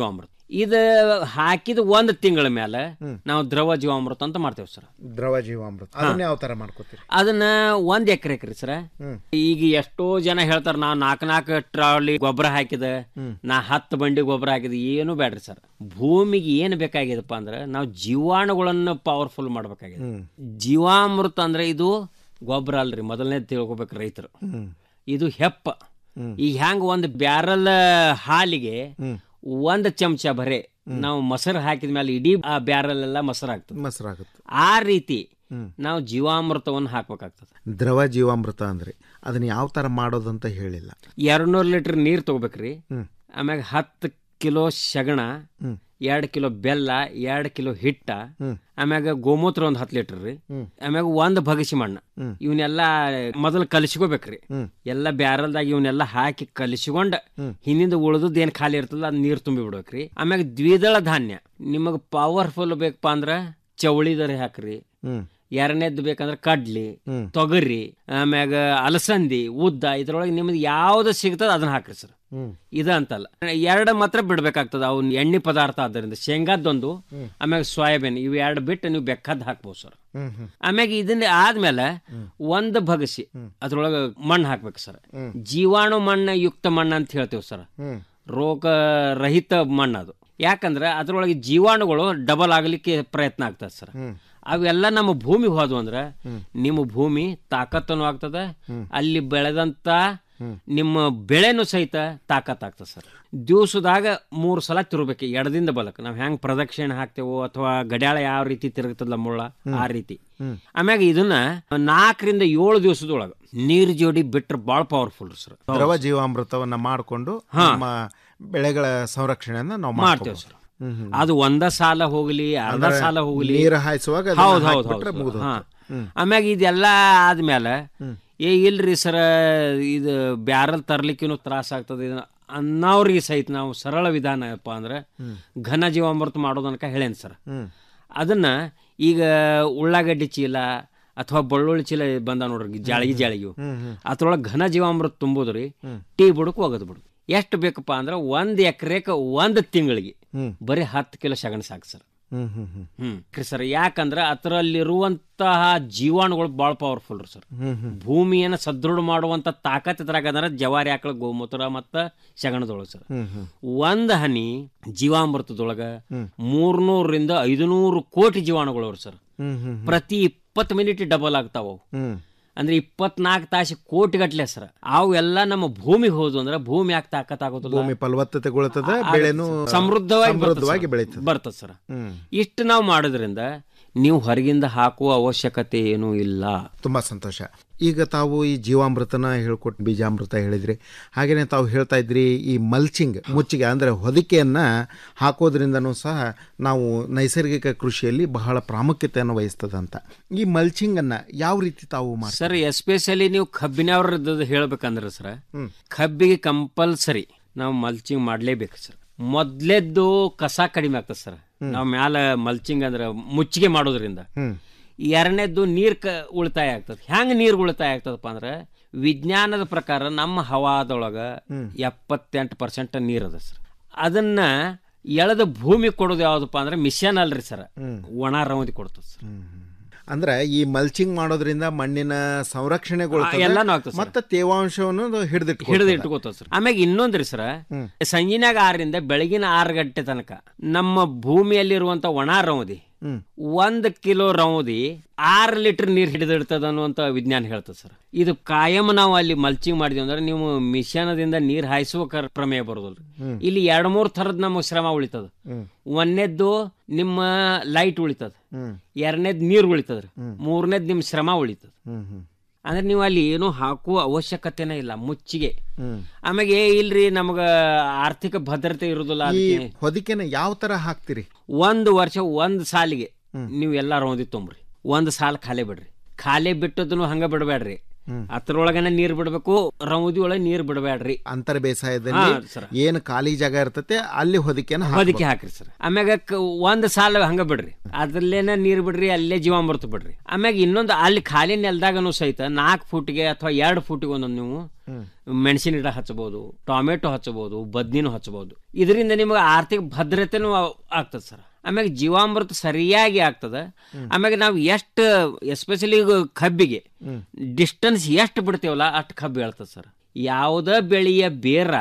ಇದು ಹಾಕಿದ ಒಂದ್ ತಿಂಗಳ ಮೇಲೆ ನಾವು ದ್ರವ ಜೀವಾಮೃತ ಅಂತ ಮಾಡ್ತೇವೆ ಸರ್ ದ್ರವ ಜೀವಾಮೃತ ಅದನ್ನ ಯಾವ ತರ ಮಾಡ್ಕೋತೀರಿ ಅದನ್ನ ಒಂದ್ ಎಕರೆ ರೀ ಸರ್ ಈಗ ಎಷ್ಟೋ ಜನ ಹೇಳ್ತಾರ ನಾವ್ ನಾಲ್ಕ್ ನಾಲ್ಕು ಟ್ರಾಲಿ ಗೊಬ್ಬರ ಹಾಕಿದ ನಾ ಹತ್ತು ಬಂಡಿ ಗೊಬ್ಬರ ಹಾಕಿದ ಏನು ಬೇಡ್ರಿ ಸರ್ ಭೂಮಿಗೆ ಏನ್ ಬೇಕಾಗಿದಪ್ಪ ಅಂದ್ರೆ ನಾವು ಜೀವಾಣುಗಳನ್ನ ಪವರ್ಫುಲ್ ಮಾಡ್ಬೇಕಾಗಿದೆ ಜೀವಾಮೃತ ಅಂದ್ರೆ ಇದು ಗೊಬ್ಬರ ಅಲ್ರಿ ಮೊದಲನೇ ತಿಳ್ಕೊಬೇಕು ರೈತರು ಇದು ಹೆಪ್ಪ ಈಗ ಹ್ಯಾಂಗ ಒಂದು ಬ್ಯಾರಲ್ ಹಾಲಿಗೆ ಒಂದ್ ಚಮಚ ಬರೇ ನಾವು ಮೊಸರು ಹಾಕಿದ ಮೇಲೆ ಇಡೀ ಆ ಬ್ಯಾರಲ್ ಎಲ್ಲ ಮೊಸರು ಆಗ್ತದೆ ಮೊಸರಾಗುತ್ತೆ ಆ ರೀತಿ ನಾವು ಜೀವಾಮೃತವನ್ನು ಹಾಕ್ಬೇಕಾಗ್ತದೆ ದ್ರವ ಜೀವಾಮೃತ ಅಂದ್ರೆ ಅದನ್ನ ಯಾವ ತರ ಮಾಡೋದಂತ ಹೇಳಿಲ್ಲ ಎರಡ್ನೂರು ಲೀಟರ್ ನೀರ್ ತಗೋಬೇಕ್ರಿ ಆಮ್ಯಾಗ ಹತ್ತು ಕಿಲೋ ಸಗಣ ಎರಡ್ ಕಿಲೋ ಬೆಲ್ಲ ಎರಡ್ ಕಿಲೋ ಹಿಟ್ಟ ಆಮ್ಯಾಗ ಗೋಮೂತ್ರ ಒಂದ್ ಹತ್ತು ಲೀಟರ್ ರೀ ಆಮ್ಯಾಗ ಒಂದ್ ಭಗಸಿ ಮಣ್ಣ ಇವನ್ನೆಲ್ಲ ಮೊದಲು ಕಲಿಸ್ಕೋಬೇಕ್ರಿ ಎಲ್ಲ ಬ್ಯಾರಲ್ದಾಗ ಇವನ್ನೆಲ್ಲ ಹಾಕಿ ಕಲಿಸ್ಕೊಂಡ್ ಹಿಂದಿಂದ ಉಳಿದದ್ ಏನ್ ಖಾಲಿ ಇರ್ತದ ಅದ್ ನೀರ್ ತುಂಬಿ ಬಿಡ್ಬೇಕ್ರಿ ಆಮ್ಯಾಗ ದ್ವಿದಳ ಧಾನ್ಯ ನಿಮಗ್ ಪವರ್ಫುಲ್ ಬೇಕಪ್ಪ ಅಂದ್ರ ಚವಳಿದರಿ ಹಾಕ್ರಿ ಎರಡನೇದ್ದು ಬೇಕಂದ್ರೆ ಕಡ್ಲಿ ತೊಗರಿ ಆಮ್ಯಾಗ ಅಲಸಂದಿ ಉದ್ದ ಇದ್ರೊಳಗೆ ನಿಮ್ದು ಯಾವ್ದು ಸಿಗ್ತದ ಅದನ್ನ ಹಾಕ್ರಿ ಸರ್ ಇದ ಅಂತಲ್ಲ ಎರಡು ಮಾತ್ರ ಬಿಡ್ಬೇಕಾಗ್ತದ ಅವ್ನ ಎಣ್ಣೆ ಪದಾರ್ಥ ಆದ್ದರಿಂದ ಶೇಂಗಾದೊಂದು ಆಮ್ಯಾಗ ಸೋಯಾಬೀನ್ ಇವು ಎರಡು ಬಿಟ್ಟು ನೀವು ಬೆಕ್ಕದ್ ಹಾಕ್ಬೋದು ಸರ್ ಆಮ್ಯಾಗ ಇದನ್ನ ಆದ್ಮೇಲೆ ಒಂದು ಭಗಸಿ ಅದ್ರೊಳಗ ಮಣ್ಣು ಹಾಕ್ಬೇಕು ಸರ್ ಜೀವಾಣು ಮಣ್ಣು ಯುಕ್ತ ಮಣ್ಣು ಅಂತ ಹೇಳ್ತೇವೆ ಸರ್ ರೋಗ ರಹಿತ ಮಣ್ಣು ಅದು ಯಾಕಂದ್ರೆ ಅದ್ರೊಳಗೆ ಜೀವಾಣುಗಳು ಡಬಲ್ ಆಗ್ಲಿಕ್ಕೆ ಪ್ರಯತ್ನ ಆಗ್ತದೆ ಸರ್ ಅವೆಲ್ಲ ನಮ್ಮ ಭೂಮಿ ಹೋದ್ವು ಅಂದ್ರೆ ನಿಮ್ಮ ಭೂಮಿ ತಾಕತ್ತನು ಆಗ್ತದ ಅಲ್ಲಿ ಬೆಳೆದಂತ ನಿಮ್ಮ ಬೆಳೆನೂ ಸಹಿತ ತಾಕತ್ ಆಗ್ತದೆ ಸರ್ ದಿವಸದಾಗ ಮೂರು ಸಲ ತಿರುಗಬೇಕು ಎಡದಿಂದ ಬಲಕ್ ನಾವ್ ಹೆಂಗ್ ಪ್ರದಕ್ಷಿಣೆ ಹಾಕ್ತೇವೋ ಅಥವಾ ಗಡ್ಯಾಳ ಯಾವ ರೀತಿ ತಿರುಗ್ತದಲ್ಲ ಮುಳ್ಳ ಆ ರೀತಿ ಆಮ್ಯಾಗ ಇದನ್ನ ನಾಲ್ಕರಿಂದ ಏಳು ದಿವಸದೊಳಗ ನೀರ್ ಜೋಡಿ ಬಿಟ್ರೆ ಬಾಳ ಪವರ್ಫುಲ್ ಸರ್ ದ್ರವ ಜೀವಾಮೃತವನ್ನ ಮಾಡಿಕೊಂಡು ಹಾ. ನಮ್ಮ ಬೆಳೆಗಳ ಸಂರಕ್ಷಣೆಯನ್ನ ನಾವು ಮಾಡ್ತೇವೆ ಮಾಡ್ಕೋಬಹುದು. ಸರ್ ಅದು ಒಂದ ಸಾಲ ಹೋಗ್ಲಿ ಅರ್ಧ ಅಂದ್ರೆ ಸಾಲ ಹೋಗ್ಲಿ ನೀರು ಹಾಯಿಸುವಾಗ ಅದನ್ನ ಹೌದ್ ಹೌದ್ ಹಾಕ್ಬಿಟ್ರೆ ಹೌದ್ ಮುಗ್ದೋಯ್ತು. ಹಾ. ಹ್ಮ್. ಆಮ್ಯಾಗ ಇದೆಲ್ಲ ಆದ್ಮೇಲೆ ಏ ಇಲ್ರಿ ಸರ ಇದು ಬ್ಯಾರಲ್ ತರ್ಲಿಕ್ಕೂ ತ್ರಾಸ ಆಗ್ತದೆ ಇದನ್ನ ಅನ್ನೋರಿಗೆ ಸಹಿತ ನಾವು ಸರಳ ವಿಧಾನ ಏನಪ್ಪ ಅಂದ್ರೆ ಘನ ಜೀವಾಮೃತ ಮಾಡೋದನಕ ಹೇಳೇನ್ ಸರ್ ಅದನ್ನ ಈಗ ಉಳ್ಳಾಗಡ್ಡಿ ಚೀಲ ಅಥವಾ ಬೆಳ್ಳುಳ್ಳಿ ಚೀಲ ಬಂದ ನೋಡ್ರಿ ಜಾಳಿಗೆ ಜಾಳಿಗೆ ಅದ್ರೊಳಗೆ ಘನ ಜೀವಾಮೃತ ತುಂಬುದ್ರಿ ಟೀ ಬುಡಕ್ ಒಗದ್ ಬಿಡು ಎಷ್ಟು ಬೇಕಪ್ಪ ಅಂದ್ರೆ ಒಂದ್ ಎಕರೆಕ ಒಂದ್ ತಿಂಗಳಿಗೆ ಬರೀ ಹತ್ತು ಕಿಲೋ ಸಗಣಿ ಸಾಕು ಸರ್ ಹ್ಮ್ ಹ್ಮ್ ಹ್ಮ್ ಹ್ಮ್ ಸರ್ ಯಾಕಂದ್ರೆ ಅದರಲ್ಲಿರುವಂತಹ ಜೀವಾಣುಗಳು ಬಹಳ ಪವರ್ಫುಲ್ ಸರ್ ಹ್ಮ್ ಹ್ಮ್ ಭೂಮಿಯನ್ನ ಸದೃಢ ಮಾಡುವಂತ ತಾಕತ್ ಇದ್ರಾಗ ಅಂದ್ರೆ ಜವಾರಿ ಆಕಳ ಗೋಮೂತ್ರ ಮತ್ತ ಸಗಣದೊಳಗೆ ಸರ್ ಹ್ಮ್ ಹ್ಮ್ ಒಂದ್ ಹನಿ ಜೀವಾಮೃತದೊಳಗ ಮೂರ್ನೂರರಿಂದ ಐದುನೂರು ಕೋಟಿ ಜೀವಾಣುಗಳು ಅವ್ರು ಸರ್ ಹ್ಮ್ ಹ್ಮ್ ಪ್ರತಿ ಇಪ್ಪತ್ತು ಮಿನಿಟ್ ಡಬಲ್ ಆಗ್ತಾವ ಅವು. ಹ್ಮ್ ಅಂದ್ರೆ ಇಪ್ಪತ್ನಾಲ್ಕು ತಾಸು ಕೋಟಿ ಗಟ್ಲೆ ಸರ್ ಅವು ಎಲ್ಲ ನಮ್ಮ ಭೂಮಿಗೆ ಹೋದ್ವು ಅಂದ್ರೆ ಭೂಮಿ ಯಾಕೆ ತಾಕತ್ ಆಗೋದಿಲ್ಲ ಭೂಮಿ ಫಲವತ್ತತೆಗೊಳ್ತದೆ ಆ- ಬೆಳೆನೂ ಸಮೃದ್ಧವಾಗಿ ಸಮೃದ್ಧವಾಗಿ ಬರ್ತದೆ ಬೆಳೀತದೆ ಸರ್. ಬರ್ತದೆ ಸರ್ ಹ್ಮ್ ಇಷ್ಟು ನಾವು ಮಾಡೋದ್ರಿಂದ ನೀವು ಹೊರಗಿಂದ ಹಾಕುವ ಅವಶ್ಯಕತೆ ಏನೂ ಇಲ್ಲ ತುಂಬಾ ಸಂತೋಷ ಈಗ ತಾವು ಈ ಜೀವಾಮೃತನ ಹೇಳ್ಕೊಟ್ಟು ಬೀಜಾಮೃತ ಹೇಳಿದ್ರಿ ಹಾಗೇನೆ ತಾವು ಹೇಳ್ತಾ ಇದ್ರಿ ಈ ಮಲ್ಚಿಂಗ್ ಮುಚ್ಚಿಗೆ ಅಂದ್ರೆ ಹೊದಿಕೆಯನ್ನ ಹಾಕೋದ್ರಿಂದನೂ ಸಹ ನಾವು ನೈಸರ್ಗಿಕ ಕೃಷಿಯಲ್ಲಿ ಬಹಳ ಪ್ರಾಮುಖ್ಯತೆಯನ್ನು ವಹಿಸ್ತದಂತ ಈ ಮಲ್ಚಿಂಗ್ ಅನ್ನ ಯಾವ ರೀತಿ ತಾವು ಮಾಡ್ತೀರಿ ಸರ್ ಎಸ್ಪೆಷಲಿ ನೀವು ಕಬ್ಬಿನವ್ರದ್ದು ಹೇಳ್ಬೇಕಂದ್ರೆ ಸರ್ ಕಬ್ಬಿಗೆ ಕಂಪಲ್ಸರಿ ನಾವು ಮಲ್ಚಿಂಗ್ ಮಾಡ್ಲೇಬೇಕು ಸರ್ ಮೊದ್ಲೆದ್ದು ಕಸ ಕಡಿಮೆ ಆಗ್ತದೆ ಸರ್ ನಾವು ಮ್ಯಾಲ ಮಲ್ಚಿಂಗ್ ಅಂದ್ರೆ ಮುಚ್ಚಿಗೆ ಮಾಡೋದ್ರಿಂದ ಹ್ಮ್ ಎರಡನೇದ್ದು ನೀರ್ ಕ ಉಳಿತಾಯ ಆಗ್ತದೆ ಹೆಂಗ್ ನೀರ್ ಉಳಿತಾಯ ಆಗ್ತದಪ್ಪ ಅಂದ್ರೆ ವಿಜ್ಞಾನದ ಪ್ರಕಾರ ನಮ್ಮ ಹವಾದೊಳಗ ಎಪ್ಪತ್ತೆಂಟು ಪರ್ಸೆಂಟ್ ನೀರ್ ಅದ ಸರ್ ಅದನ್ನ ಎಳೆದ ಭೂಮಿ ಕೊಡೋದು ಯಾವ್ದಪ್ಪ ಅಂದ್ರೆ ಮಿಷನ್ ಅಲ್ರಿ ಸರ್ ಒಣ ರವದಿ ಕೊಡ್ತದೆ ಸರ್ ಅಂದ್ರೆ ಈ ಮಲ್ಚಿಂಗ್ ಮಾಡೋದ್ರಿಂದ ಮಣ್ಣಿನ ಸಂರಕ್ಷಣೆಗೊಳ್ತದೆ ಆ, ಎಲ್ಲಾನು ಆಗ್ತದೆ ಸರ್. ಮತ್ತೆ ತೇವಾಂಶವನ್ನು ಹಿಡಿದಿಟ್ಟು ಹಿಡಿದು ಇಟ್ಕೋತಾವ ಸರ್ ಆಮ್ಯಾಗ ಇನ್ನೊಂದ್ರಿ ಸರ್ ಸಂಜಿನಾಗ ಆರರಿಂದ ಬೆಳಗಿನ ಆರು ಗಂಟೆ ತನಕ ನಮ್ಮ ಭೂಮಿಯಲ್ಲಿರುವಂತ ಒಣ ರೌದಿ ಒಂದ್ ಕಿಲೋ ರೌದಿ ಆರು ಲೀಟರ್ ನೀರ್ ಹಿಡಿದಿಡ್ತದ ಅನ್ನುವಂತ ವಿಜ್ಞಾನ ಹೇಳ್ತದೆ ಸರ್ ಇದು ಕಾಯಂ ನಾವು ಅಲ್ಲಿ ಮಲ್ಚಿಂಗ್ ಮಾಡಿದ್ವಿ ಅಂದ್ರೆ ನೀವು ಮಿಷನದಿಂದ ನೀರ್ ಹಾಯಿಸುವ ಕರ್- ಪ್ರಮೇಯ ಬರೋದಲ್ರಿ ಹ್ಮ್. ಇಲ್ಲಿ ಎರಡ್ ಮೂರ್ ಥರದ್ ನಮಗೆ ಶ್ರಮ ಉಳಿತದ ಹ್ಮ್. ಒಂದನೇದ್ದು ನಿಮ್ಮ ಲೈಟ್ ಉಳಿತದ ಹ್ಮ್. ಎರಡನೇದ್ ನೀರ್ ಉಳಿತದ್ರಿ ಮೂರನೇದ್ ನಿಮ್ ಶ್ರಮ ಉಳಿತದ ಹ್ಮ್ ಹ್ಮ್ ಅಂದ್ರೆ ನೀವು ಅಲ್ಲಿ ಏನು ಹಾಕುವ ಅವಶ್ಯಕತೆನೇ ಇಲ್ಲ ಮುಚ್ಚಿಗೆ ಹ್ಮ್. ಆಮೇಲೆ ಏ ಇಲ್ರಿ ನಮಗ ಆರ್ಥಿಕ ಭದ್ರತೆ ಇರುದಿಲ್ಲ ಈ ಅದಕ್ಕೆ ಹೊದಿಕೆನ ಯಾವ ತರ ಹಾಕ್ತಿರಿ ಒಂದು ವರ್ಷ ಒಂದ್ ಸಾಲಿಗೆ ನೀವು ಎಲ್ಲ ರೌದಿ ತೊಂಬ್ರಿ ಒಂದ್ ಸಾಲ ಖಾಲಿ ಬಿಡ್ರಿ ಖಾಲಿ ಬಿಟ್ಟದನ್ನು ಹಂಗ ಬಿಡಬೇಡ್ರಿ ಅದ್ರೊಳಗನೆ ನೀರ್ ಬಿಡ್ಬೇಕು ರೌದಿ ಒಳಗೆ ನೀರ್ ಬಿಡಬೇಡ್ರಿ ಅಂತರ ಬೇಸಾಯದಲ್ಲಿ ಹಾ, ಸರ್. ಏನು ಖಾಲಿ ಜಾಗ ಇರ್ತತೆ ಅಲ್ಲಿ ಹೊದಿಕೆನ ಹೊದಿಕೆ ಹಾಕ್ರಿ ಸರ್ ಆಮ್ಯಾಗ ಕ- ಒಂದ್ ಸಾಲ ಹಂಗ ಬಿಡ್ರಿ ಅದ್ರಲ್ಲೇನ ನೀರ್ ಬಿಡ್ರಿ ಅಲ್ಲೇ ಜೀವಾಮೃತ ಬಿಡ್ರಿ ಆಮ್ಯಾಗ ಇನ್ನೊಂದು ಅಲ್ಲಿ ಖಾಲಿ ನೆಲದಾಗನು ಸಹಿತ ನಾಲ್ಕು ಫೂಟ್ಗೆ ಅಥವಾ ಎರಡು ಫೂಟಿಗೆ ಒಂದೊಂದು ನೀವು ಮೆಣಸಿನ ಗಿಡ ಹಚ್ಚಬಹುದು ಟೊಮೆಟೊ ಹಚ್ಚಬಹುದು ಬದ್ನಿನೂ ಹಚ್ಚಬಹುದು ಇದರಿಂದ ನಿಮಗೆ ಆರ್ಥಿಕ ಭದ್ರತೆನೂ ಆ- ಆಗ್ತದೆ ಸರ್ ಆಮ್ಯಾಗ ಜೀವಾಮೃತ ಸರಿಯಾಗಿ ಆಗ್ತದೆ ಆಮ್ಯಾಗ ನಾವು ಎಷ್ಟು ಎಸ್ಪೆಷಲಿ ಕಬ್ಬಿಗೆ ಡಿಸ್ಟೆನ್ಸ್ ಎಷ್ಟು ಬಿಡ್ತೇವಲ್ಲ ಅಷ್ಟು ಕಬ್ಬು ಹೇಳ್ತದೆ ಸರ್ ಯಾವುದ ಬೆಳೆಯ ಬೇರ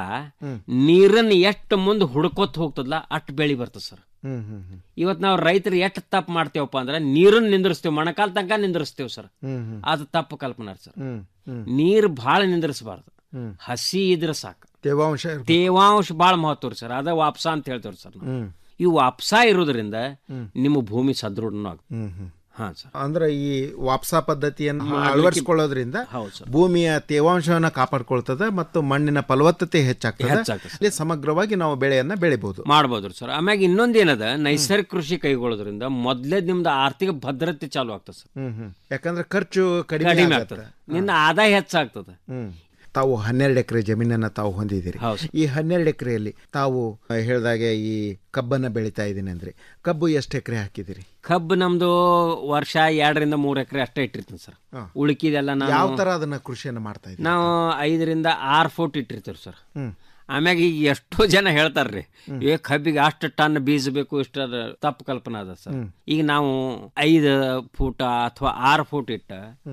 ನೀರನ್ನು ಎಷ್ಟು ಮುಂದೆ ಹುಡ್ಕೋತ ಹೋಗ್ತದಲ್ಲ ಅಷ್ಟು ಬೆಳಿ ಬರ್ತದೆ ಸರ್ ಹ್ಮ್ ಹ್ಮ್ ಹ್ಮ್ ಇವತ್ತು ನಾವು ರೈತರು ಎಷ್ಟು ತಪ್ಪು ಮಾಡ್ತೇವಪ್ಪ ಅಂದ್ರೆ ನೀರನ್ನು ನಿಂದ್ರಿಸ್ತೇವೆ ಮೊಣಕಾಲ್ ತನಕ ನಿಂದ್ರಿಸ್ತೇವೆ ಸರ್ ಹ್ಮ್ ಹ್ಮ್ ಅದು ತಪ್ಪು ಕಲ್ಪನೆ ಸರ್ ಹ್ಮ್ ಹ್ಮ್ ನೀರು ಭಾಳ ನಿಂದ್ರಿಸಬಾರ್ದು ಹ್ಮ್. ಹಸಿ ಇದ್ರೆ ಸಾಕು ತೇವಾಂಶ ಇರ್ಬೇಕು. ತೇವಾಂಶ ಭಾಳ ಮಹತ್ವ ರೀ ಸರ್ ಅದ ವಾಪ್ಸ ಅಂತ ಹೇಳ್ತೇವ್ರಿ ಸರ್ ನಾವು. ಹ್ಮ್. ಈ ವಾಪ್ಸ ಇರೋದ್ರಿಂದ ನಿಮ್ಮ ಭೂಮಿ ಸದೃಢನೂ ಆಗುತ್ತೆ ಹ್ಮ್ ಹ್ಮ್ ಹಾ ಸರ್ ಅಂದ್ರೆ ಈ ವಾಪ್ಸಾ ಪದ್ಧತಿಯನ್ನು ಮಾಡ್ಲಿಕ್ಕೆ- ಅಳವಡಿಸಿಕೊಳ್ಳೋದ್ರಿಂದ ಹೌದು ಸರ್. ಭೂಮಿಯ ತೇವಾಂಶವನ್ನ ಕಾಪಾಡ್ಕೊಳ್ತದೆ ಮತ್ತು ಮಣ್ಣಿನ ಫಲವತ್ತತೆ ಹೆಚ್ಚಾಗ್ತದೆ ಹೆಚ್ಚಾಗ್ತದೆ ಇಲ್ಲಿ ಸಮಗ್ರವಾಗಿ ನಾವು ಬೆಳೆಯನ್ನ ಬೆಳಿಬಹುದು ಮಾಡ್ಬೋದ್ರಿ ಸರ್ ಆಮ್ಯಾಗ ಇನ್ನೊಂದೇನದ ನೈಸರ್ಗಿಕ ಕೃಷಿ ಕೈಗೊಳ್ಳೋದ್ರಿಂದ ಮೊದ್ಲೇ ನಿಮ್ದು ಆರ್ಥಿಕ ಭದ್ರತೆ ಚಾಲು ಆಗ್ತದೆ ಸರ್ ಹ್ಮ್ ಹ್ಮ್ ಯಾಕಂದ್ರೆ ಖರ್ಚು ಕಡಿಮೆ ಕಡಿಮೆ ಆಗತ್ತೆ. ಆಗ್ತದೆ ನಿನ್ನ ಆದಾಯ ಹೆಚ್ಚಾಗ್ತದೆ ಹ್ಮ್ ತಾವು ಹನ್ನೆರಡು ಎಕರೆ ಜಮೀನನ್ನ ತಾವು ಹೊಂದಿದ್ದೀರಿ ಈ ಹನ್ನೆರಡು ಎಕರೆಯಲ್ಲಿ ತಾವು ಆ, ಹೇಳ್ದಾಗೆ ಈ ಕಬ್ಬನ್ನ ಬೆಳಿತಾ ಇದ್ದೀನಿ ಅಂದ್ರೆ ಕಬ್ಬು ಎಷ್ಟು ಎಕರೆ ಹಾಕಿದಿರಿ ಕಬ್ಬು ನಮ್ದು ವರ್ಷ ಎರಡರಿಂದ ಮೂರು ಎಕರೆ ಅಷ್ಟೇ ಇಟ್ಟಿರ್ತೀನಿ ಸರ್ ಹಾ. ಉಳ್ಕಿದೆಲ್ಲ ಯಾವ ನಾವು ತರ ಅದನ್ನ ಕೃಷಿಯನ್ನ ಮಾಡ್ತಾ ಇದ್ದೀರಿ ನಾವು ಐದರಿಂದ ಆರು ಫೂಟ್ ಇಟ್ಟಿರ್ತೀವಿ ಸರ್ ಹ್ಮ್. ಆಮ್ಯಾಗ ಈಗ ಎಷ್ಟೋ ಜನ ಹೇಳ್ತಾರ್ರಿ ಏ ಕಬ್ಬಿಗೆ ಅಷ್ಟು ಟನ್ ಬೀಜ ಬೇಕು ಇಷ್ಟ ಅದ ತಪ್ಪು ಕಲ್ಪನೆ ಅದ ಸರ್ ಈಗ ನಾವು ಐದು ಫೂಟ ಅಥವಾ ಆರು ಫೂಟ್ ಇಟ್ಟ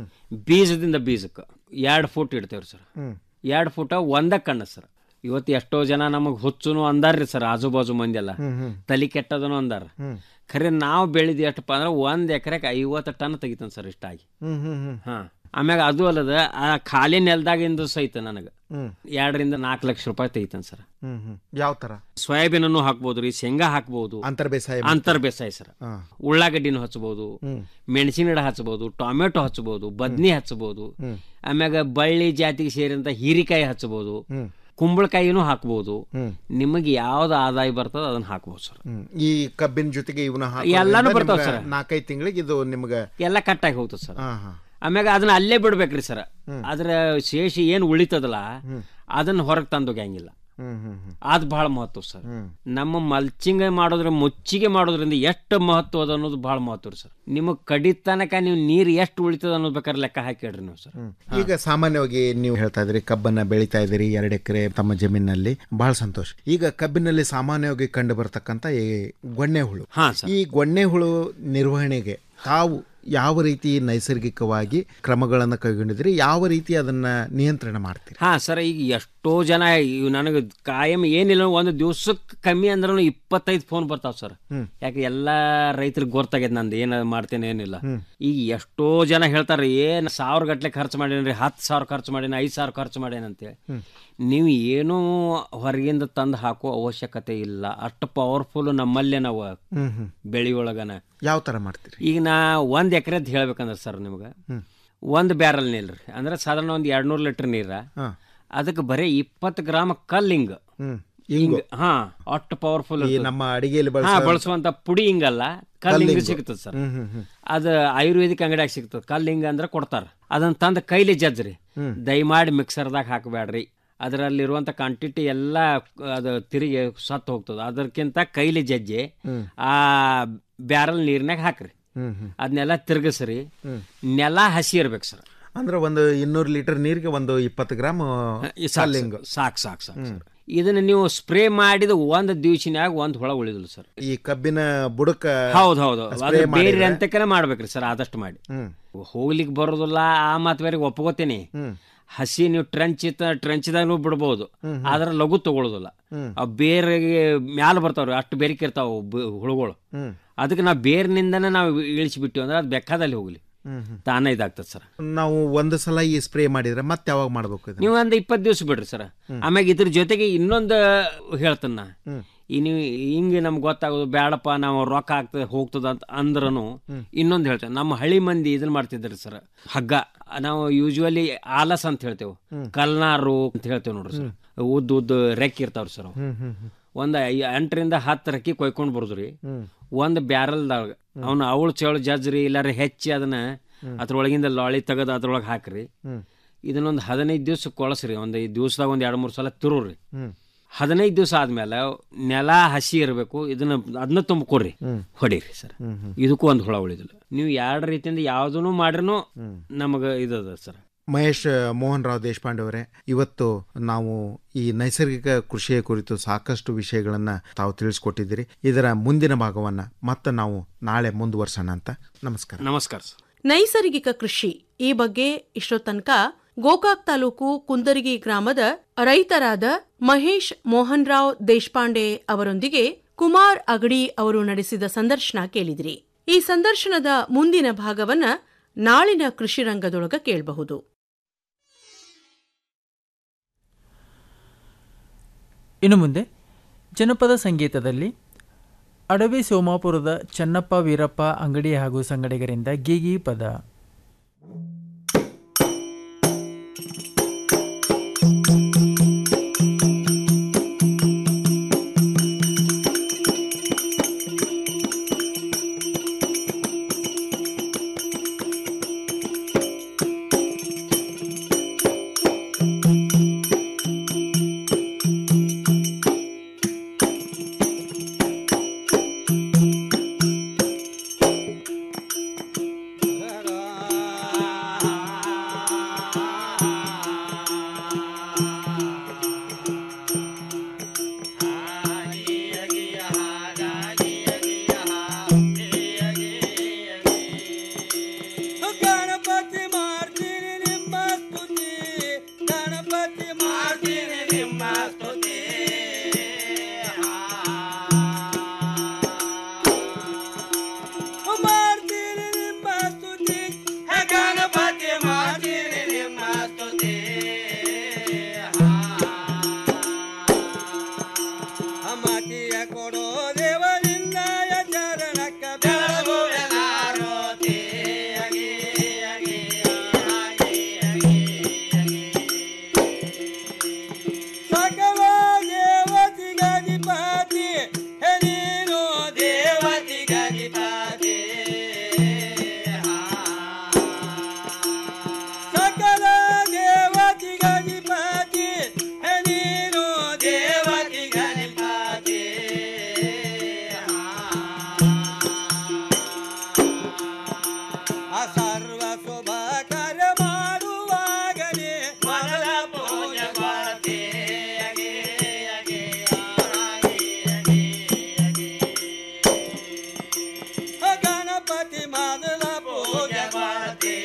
ಬೀಜದಿಂದ ಬೀಜಕ್ಕೆ ಎರಡು ಫೂಟ್ ಇಡ್ತೇವ್ರಿ ಸರ್ ಹ್ಮ್. ಎರಡು ಫೂಟ ಒಂದ ಕಣ್ಣ ಸರ್ ಇವತ್ತು ಎಷ್ಟೋ ಜನ ನಮಗೆ ಹುಚ್ಚುನು ಅಂದಾರ್ರಿ ಸರ್ ಆಜು ಬಾಜು ಮಂದಿ ಎಲ್ಲ ಹ್ಮ್, ಹ್ಮ್. ತಲೆ ಕೆಟ್ಟದನು ಅಂದಾರ ಹ್ಮ್. ಖರೆ ನಾವು ಬೆಳೆದು ಎಷ್ಟಪ್ಪ ಅಂದ್ರೆ ಒಂದ್ ಎಕರೆಗೆ ಐವತ್ತು ಟನ್ ತೆಗಿತಾನೆ ಸರ್ ಇಷ್ಟಾಗಿ ಹ್ಮ್ ಹ್ಮ್ ಹ್ಮ್ ಹಾ ಆಮ್ಯಾಗ ಅದು ಅಲ್ಲದ ಆ ಖಾಲಿ ನೆಲದಾಗಿಂದ ಸಹಿತ ನನಗೆ ಹ್ಮ್. ಎರಡರಿಂದ ನಾಲ್ಕು ಲಕ್ಷ ರೂಪಾಯಿ ತೆಗಿತಾನೆ ಸರ್ ಹ್ಮ್ ಹ್ಮ್ ಯಾವ ತರ ಸೋಯಾಬೀನನ್ನು ಹಾಕ್ಬೋದು ರೀ ಶೇಂಗಾ ಹಾಕ್ಬೋದು ಅಂತರ್ ಬೇಸಾಯ ಅಂತರ್ ಬೇಸಾಯ ಸರ್ ಹಾ. ಉಳ್ಳಾಗಡ್ಡಿನೂ ಹಚ್ಬೋದು ಹ್ಮ್. ಮೆಣಸಿನ ಗಿಡ ಹಚ್ಬೋದು ಟೊಮೆಟೊ ಹಚ್ಬೋದು ಬದ್ನಿ ಹಚ್ಬೋದು ಹ್ಮ್. ಆಮ್ಯಾಗ ಬಳ್ಳಿ ಜಾತಿಗೆ ಸೇರಿದಂತ ಹೀರಿಕಾಯಿ ಹಚ್ಬೋದು ಹ್ಮ್. ಕುಂಬಳಕಾಯಿನೂ ಹಾಕ್ಬೋದು ಹ್ಮ್. ನಿಮಗೆ ಯಾವ್ದು ಆದಾಯ ಬರ್ತದ ಅದನ್ನ ಹಾಕ್ಬೋದು ಸರ್ ಹ್ಮ್. ಈ ಕಬ್ಬಿನ ಜೊತೆಗೆ ಇವನ್ನ ಎಲ್ಲಾನು ಬರ್ತಾವ ಸರ್. ನಾಲ್ಕೈದು ತಿಂಗಳಿಗೆ ಇದು ನಿಮ್ಗೆ ಎಲ್ಲ ಕಟ್ಟಾಗಿ ಹೋಗ್ತದೆ ಸರ್ ಹಾ ಹಾ ಆಮ್ಯಾಗ ಅದನ್ನ ಅಲ್ಲೇ ಬಿಡ್ಬೇಕ್ರಿ ಸರ್ ಅದ್ರ ಶೇಷ ಏನು ಉಳಿತದಲ್ಲ ಅದನ್ನ ಹೊರಗೆ ತಂದೋಗ್ಯಾಂಗಿಲ್ಲ ಹ್ಮ್ ಹ್ಮ್ ಹ್ಮ್ ಅದು ಬಹಳ ಮಹತ್ವ ಸರ್ ಹ್ಮ್. ನಮ್ಮ ಮಲ್ಚಿಂಗ್ ಮಾಡೋದ್ರ ಮುಚ್ಚಿಗೆ ಮಾಡೋದ್ರಿಂದ ಎಷ್ಟು ಮಹತ್ವ ಅದ ಅನ್ನೋದು ಬಹಳ ಮಹತ್ವ ರೀ ಸರ್ ನಿಮಗೆ ಕಡಿತನಕ ನೀವು ನೀರು ಎಷ್ಟು ಉಳಿತದ ಅನ್ನೋದು ಬೇಕಾದ್ರೆ ಲೆಕ್ಕ ಹಾಕಿಡ್ರಿ ನೀವು ಸರ್ ಈಗ ಸಾಮಾನ್ಯವಾಗಿ ನೀವು ಹೇಳ್ತಾ ಇದ್ರಿ ಕಬ್ಬನ್ನ ಬೆಳಿತಾ ಇದ್ದೀರಿ ಎರಡು ಎಕರೆ ತಮ್ಮ ಜಮೀನಲ್ಲಿ ಬಹಳ ಸಂತೋಷ ಈಗ ಕಬ್ಬಿನಲ್ಲಿ ಸಾಮಾನ್ಯವಾಗಿ ಕಂಡು ಬರ್ತಕ್ಕಂಥ ಈ ಗೊಣ್ಣೆ ಹುಳು ಹಾ ಈ ಗೊಣ್ಣೆ ಹುಳು ನಿರ್ವಹಣೆಗೆ ತಾವು ಯಾವ ರೀತಿ ನೈಸರ್ಗಿಕವಾಗಿ ಕ್ರಮಗಳನ್ನು ಕೈಗೊಂಡಿದ್ರಿ ಯಾವ ರೀತಿ ಅದನ್ನ ನಿಯಂತ್ರಣ ಮಾಡ್ತೀರಿ ಹಾ ಸರ್ ಈಗ ಎಷ್ಟೋ ಜನ ಇವ್ ನನಗೆ ಕಾಯಂ ಏನಿಲ್ಲ ಒಂದು ದಿವ್ಸಕ್ಕೆ ಕಮ್ಮಿ ಅಂದ್ರೂ ಇಪ್ಪತ್ತೈದು ಫೋನ್ ಬರ್ತಾವ ಸರ್ ಹ್ಮ್. ಯಾಕೆ ಎಲ್ಲಾ ರೈತರಿಗೆ ಗೊತ್ತಾಗೈತೆ ನಂದು ಏನ ಮಾಡ್ತೇನೆ ಏನಿಲ್ಲ ಹ್ಮ್. ಈಗ ಎಷ್ಟೋ ಜನ ಹೇಳ್ತಾರೆ ಏನ್ ಸಾವಿರ ಗಟ್ಲೆ ಖರ್ಚು ಮಾಡೇನ್ರಿ ಹತ್ತು ಸಾವಿರ ಖರ್ಚು ಮಾಡೇನಿ ಐದು ಸಾವಿರ ಖರ್ಚು ಮಾಡೇನಿ ಅಂತೇಳಿ ಹ್ಮ್. ನೀವು ಏನೂ ಹೊರಗಿಂದ ತಂದು ಹಾಕೋ ಅವಶ್ಯಕತೆ ಇಲ್ಲ ಅಷ್ಟು ಪವರ್ಫುಲ್ ನಮ್ಮಲ್ಲೇ ನಾವು ಹ್ಮ್ ಹ್ಮ್ ಬೆಳೆಯೊಳಗನ ಯಾವ ತರ ಮಾಡ್ತೀರಿ ಈಗ ನಾ ಒಂದು ಎಕರೆದ್ ಹೇಳ್ಬೇಕಂದ್ರೆ ಸರ್ ನಿಮ್ಗೆ ಹ್ಮ್. ಒಂದು ಬ್ಯಾರಲ್ ನೀರು ರೀ ಅಂದ್ರೆ ಸಾಧಾರಣ ಒಂದು ಎರಡು ನೂರು ಲೀಟರ್ ನೀರ ಹಾ. ಅದಕ್ಕೆ ಬರೀ ಇಪ್ಪತ್ತು ಗ್ರಾಮ್ ಕಲ್ಲಿಂಗ್ ಹ್ಮ್ ಹಿಂಗ್ ಹಾ ಅಷ್ಟು ಪವರ್ಫುಲ್ ಈ ನಮ್ಮ ಅಡಿಗೆಯಲ್ಲಿ ಹಾ ಬಳಸೋ ಬಳಸುವಂತ ಪುಡಿ ಹಿಂಗಲ್ಲ ಕಲ್ಲಿಂಗ್ ಕಲ್ಲಿಂಗು. ಸಿಗ್ತದೆ ಸರ್ ಹ್ಮ್, ಹ್ಮ್, ಹ್ಮ್. ಅದು ಆಯುರ್ವೇದಿಕ್ ಅಂಗಡಿಯಾಗ ಸಿಗ್ತದೆ ಕಲ್ಲಿಂಗ್ ಅಂದ್ರೆ ಕೊಡ್ತಾರ ಅದನ್ನ ತಂದು ಕೈಲಿ ಜಜ್ರಿ ಹ್ಮ್. ದಯಮಾಡಿ ಮಿಕ್ಸರ್ದಾಗ ಹಾಕಬೇಡ್ರಿ ಅದರಲ್ಲಿರುವಂಥ ಕ್ವಾಂಟಿಟಿ ಎಲ್ಲ ಅದು ತಿರುಗಿ ಸತ್ತು ಹೋಗ್ತದೆ ಅದಕ್ಕಿಂತ ಕೈಲಿ ಜಜ್ಜಿ ಹ್ಮ್. ಆ ಬ್ಯಾರಲ್ ನೀರ್ನಾಗ ಹಾಕ್ರಿ ಹ್ಮ್ ಹ್ಮ್ ಅದನ್ನೆಲ್ಲ ತಿರ್ಗಿಸ್ರಿ ಹ್ಮ್. ನೆಲ ಹಸಿ ಇರ್ಬೇಕು ಸರ್ ಅಂದ್ರೆ ಒಂದು ಇನ್ನೂರು ಲೀಟರ್ ನೀರಿಗೆ ಒಂದು ಇಪ್ಪತ್ತು ಗ್ರಾಮ್ ಕಲ್ಲಿಂಗ್ ಸಾಕು ಸಾಕು ಸಾಕು ಸರ್ ಇದನ್ನ ನೀವು ಸ್ಪ್ರೇ ಮಾಡಿದ ಒಂದು ದಿವಸಿನಾಗ ಒಂದು ಹುಳ ಉಳಿದಿಲ್ಲ ಸರ್ ಈ ಕಬ್ಬಿನ ಬುಡಕ ಹೌದು ಹೌದು spray ಅದು ಬೇರೆ ಮಾಡಿದ್ರೆ- ಅಂತಕನೇ ಮಾಡ್ಬೇಕ್ರಿ ಸರ್ ಆದಷ್ಟು ಮಾಡಿ ಹ್ಮ್. ಹೋಗ್ಲಿಕ್ಕೆ ಬರೋದಿಲ್ಲ ಆ ಮಾತು ಬೇರೆ ಒಪ್ಕೋತೀನಿ ಹ್ಮ್. ಹಸಿ ನೀವು ಟ್ರಂಚ್ ಇತ್ತ ಟ್ರಂಚ್ದಾಗೂ ಬಿಡ್ಬೋದು ಹ್ಮ್, ಹ್ಮ್. ಆದ್ರೆ ಲಘು ತಗೊಳ್ಳೋದಿಲ್ಲ ಹ್ಮ್. ಅವು ಬೇರೆಗೆ ಮ್ಯಾಲ ಬರ್ತಾವ್ರಿ ಅಷ್ಟು ಬೇರಿಕೆ ಇರ್ತಾವ ಬ- ಹುಳುಗಳು ಹ್ಮ್. ಅದಕ್ಕೆ ನಾವು ಬೇರಿನಿಂದನೇ ನಾವು ಇಳಿಸಿಬಿಟ್ಟಿವಿ ಅಂದ್ರೆ ಅದು ಬೆಕ್ಕದಲ್ಲಿ ಹೋಗ್ಲಿ ಹ್ಮ್, ಹ್ಮ್. ತಾನೇ ಇದಾಗ್ತದೆ ಸರ್ ನಾವು ಒಂದು ಸಲ ಈ ಸ್ಪ್ರೇ ಮಾಡಿದ್ರೆ ಮತ್ತೆ ಯಾವಾಗ ಮಾಡ್ಬೇಕು ಇದನ್ನ? ನೀವು ಒಂದು ಇಪ್ಪತ್ತು ದಿವಸ ಬಿಡ್ರಿ ಸರ್ ಆಮ್ಯಾಗ ಇದ್ರ ಜೊತೆಗೆ ಇನ್ನೊಂದು ಹೇಳ್ತೇನೆ ನಾ ಹ್ಮ್. ಈ ನೀವು ಹಿಂಗೆ ನಮ್ಗೆ ಗೊತ್ತಾಗೋದು ಬೇಡಪ್ಪ ನಾವು ರೊಕ್ಕ ಆಗ್ತದೆ ಹೋಗ್ತದ ಅಂತ ಅಂದ್ರೂ ಇನ್ನೊಂದು ಹೇಳ್ತೇವೆ ನಮ್ಮ ಹಳ್ಳಿ ಮಂದಿ ಇದನ್ನ ಮಾಡ್ತಿದ್ರಿ ಸರ್ ಹಗ್ಗ ನಾವು ಯೂಶುವಲಿ ಆಲಸ್ ಅಂತ ಹೇಳ್ತೇವೆ ಹ್ಮ್. ಕಲ್ನಾರು ಅಂತ ಹೇಳ್ತೇವೆ ನೋಡ್ರಿ ಸರ್ ಉದ್ದ ಉದ್ದ ರೆಕ್ಕೆ ಇರ್ತಾವ್ರಿ ಸರ್ ಅವು. ಹ್ಮ್, ಹ್ಮ್, ಹ್ಮ್. ಒಂದು ಎಂಟರಿಂದ ಹತ್ತು ರೆಕ್ಕೆ ಕೊಯ್ಕೊಂಡು ಬರುದ್ರಿ ಹ್ಮ್. ಒಂದು ಬ್ಯಾರಲ್ದಾಗ ಅವನು ಅವಳು ಚೇಳು ಜಜ್ರಿ ಇಲ್ಲಾರ ಹೆಚ್ಚಿ ಅದನ್ನ ಅದ್ರೊಳಗಿಂದ ಲಾಳಿ ತೆಗೆದು ಅದ್ರೊಳಗೆ ಹಾಕ್ರಿ ಹ್ಮ್. ಇದನ್ನೊಂದು ಹದಿನೈದು ದಿವಸ ಕೊಳಸ್ರಿ ಒಂದು ಈ ದಿವಸದಾಗ ಒಂದು ಎರಡು ಮೂರು ಸಲ ತಿರುವ್ರಿ ಹ್ಮ್. ಹದಿನೈದು ದಿವಸ ಆದ್ಮೇಲೆ ನೆಲ ಹಸಿ ಇರಬೇಕು ಇದನ್ನ ಅದನ್ನ ತುಂಬಿಕೊಡ್ರಿ ಹೊಡೀರಿ ಸರ್ ಹ್ಮ್, ಹ್ಮ್. ಇದಕ್ಕೂ ಒಂದು ಹುಳ ಉಳಿದಿಲ್ಲ ನೀವು ಎರಡು ರೀತಿಯಿಂದ ಯಾವುದನ್ನು ಮಾಡ್ರೂ ನಮಗೆ ಇದದ ಸರ್ ಮಹೇಶ್ ಮೋಹನ್ ರಾವ್ ದೇಶಪಾಂಡೆ ಅವರೇ ಇವತ್ತು ನಾವು ಈ ನೈಸರ್ಗಿಕ ಕೃಷಿಯ ಕುರಿತು ಸಾಕಷ್ಟು ವಿಷಯಗಳನ್ನ ತಾವು ತಿಳಿಸ್ಕೊಟ್ಟಿದ್ದೀರಿ ಇದರ ಮುಂದಿನ ಭಾಗವನ್ನ ಮತ್ತೆ ನಾವು ನಾಳೆ ಮುಂದುವರ್ಸೋಣ ಅಂತ ನಮಸ್ಕಾರ ನಮಸ್ಕಾರ ಸರ್ ನೈಸರ್ಗಿಕ ಕೃಷಿ ಈ ಬಗ್ಗೆ ಇಷ್ಟೋ ತನಕ ಗೋಕಾಕ್ ತಾಲೂಕು ಕುಂದರ್ಗಿ ಗ್ರಾಮದ ರೈತರಾದ ಮಹೇಶ್ ಮೋಹನ್ ರಾವ್ ದೇಶಪಾಂಡೆ ಅವರೊಂದಿಗೆ ಕುಮಾರ್ ಅಗಡಿ ಅವರು ನಡೆಸಿದ ಸಂದರ್ಶನ ಕೇಳಿದ್ರಿ ಈ ಸಂದರ್ಶನದ ಮುಂದಿನ ಭಾಗವನ್ನ ನಾಳಿನ ಕೃಷಿ ರಂಗದೊಳಗ ಕೇಳಬಹುದು ಇನ್ನು ಮುಂದೆ ಜನಪದ ಸಂಗೀತದಲ್ಲಿ ಅಡವಿ ಸೋಮಾಪುರದ ಚನ್ನಪ್ಪ ವೀರಪ್ಪ ಅಂಗಡಿ ಹಾಗೂ ಸಂಗಡಿಗರಿಂದ ಗೀಗಿ ಪದ ಗಣಪತಿ ಮಾಡ್ತೀನಿ ನಿಮ್ಮ ಸ್ತುತಿ ಗಣಪತಿ ಮಾಡ್ತೀನಿ ನಿಮ್ಮ ಸ್ತುತಿ ಮಾಡ್ತೀನಿ ನಿಮ್ಮ ಸ್ತುತಿ ಹೇ ಗಣಪತಿ ಮಾಡ್ತೀನಿ ನಿಮ್ಮ ಸ್ತುತಿ ಮತಿಯ ಕೊಡೋ ದೇವರಿಂದ ಚರಣಕ್ಕ ಬೆಳಗುವೆನಾರೋತಿ ಸಕಲ ದೇವತಿಗಧಿಪತಿ ಹೇ ನೀನು ದೇವತಿಗಧಿಪತಿ ಸಕಲ ದೇವತಿಗಧಿಪತಿ ಹೇ ನೀನು ದೇವತಿಗಧಿಪತಿ ಆ ಸರ್ವ ಶುಭ ಕಾರ್ಯ ಮಾಡುವಾಗಲೇ ಮೊದಲ ಪೂಜೆ ಮಾಡ್ತೇ ಗಣಪತಿ ಮೊದಲ ಪೂಜೆ ಮಾಡ್ತೇ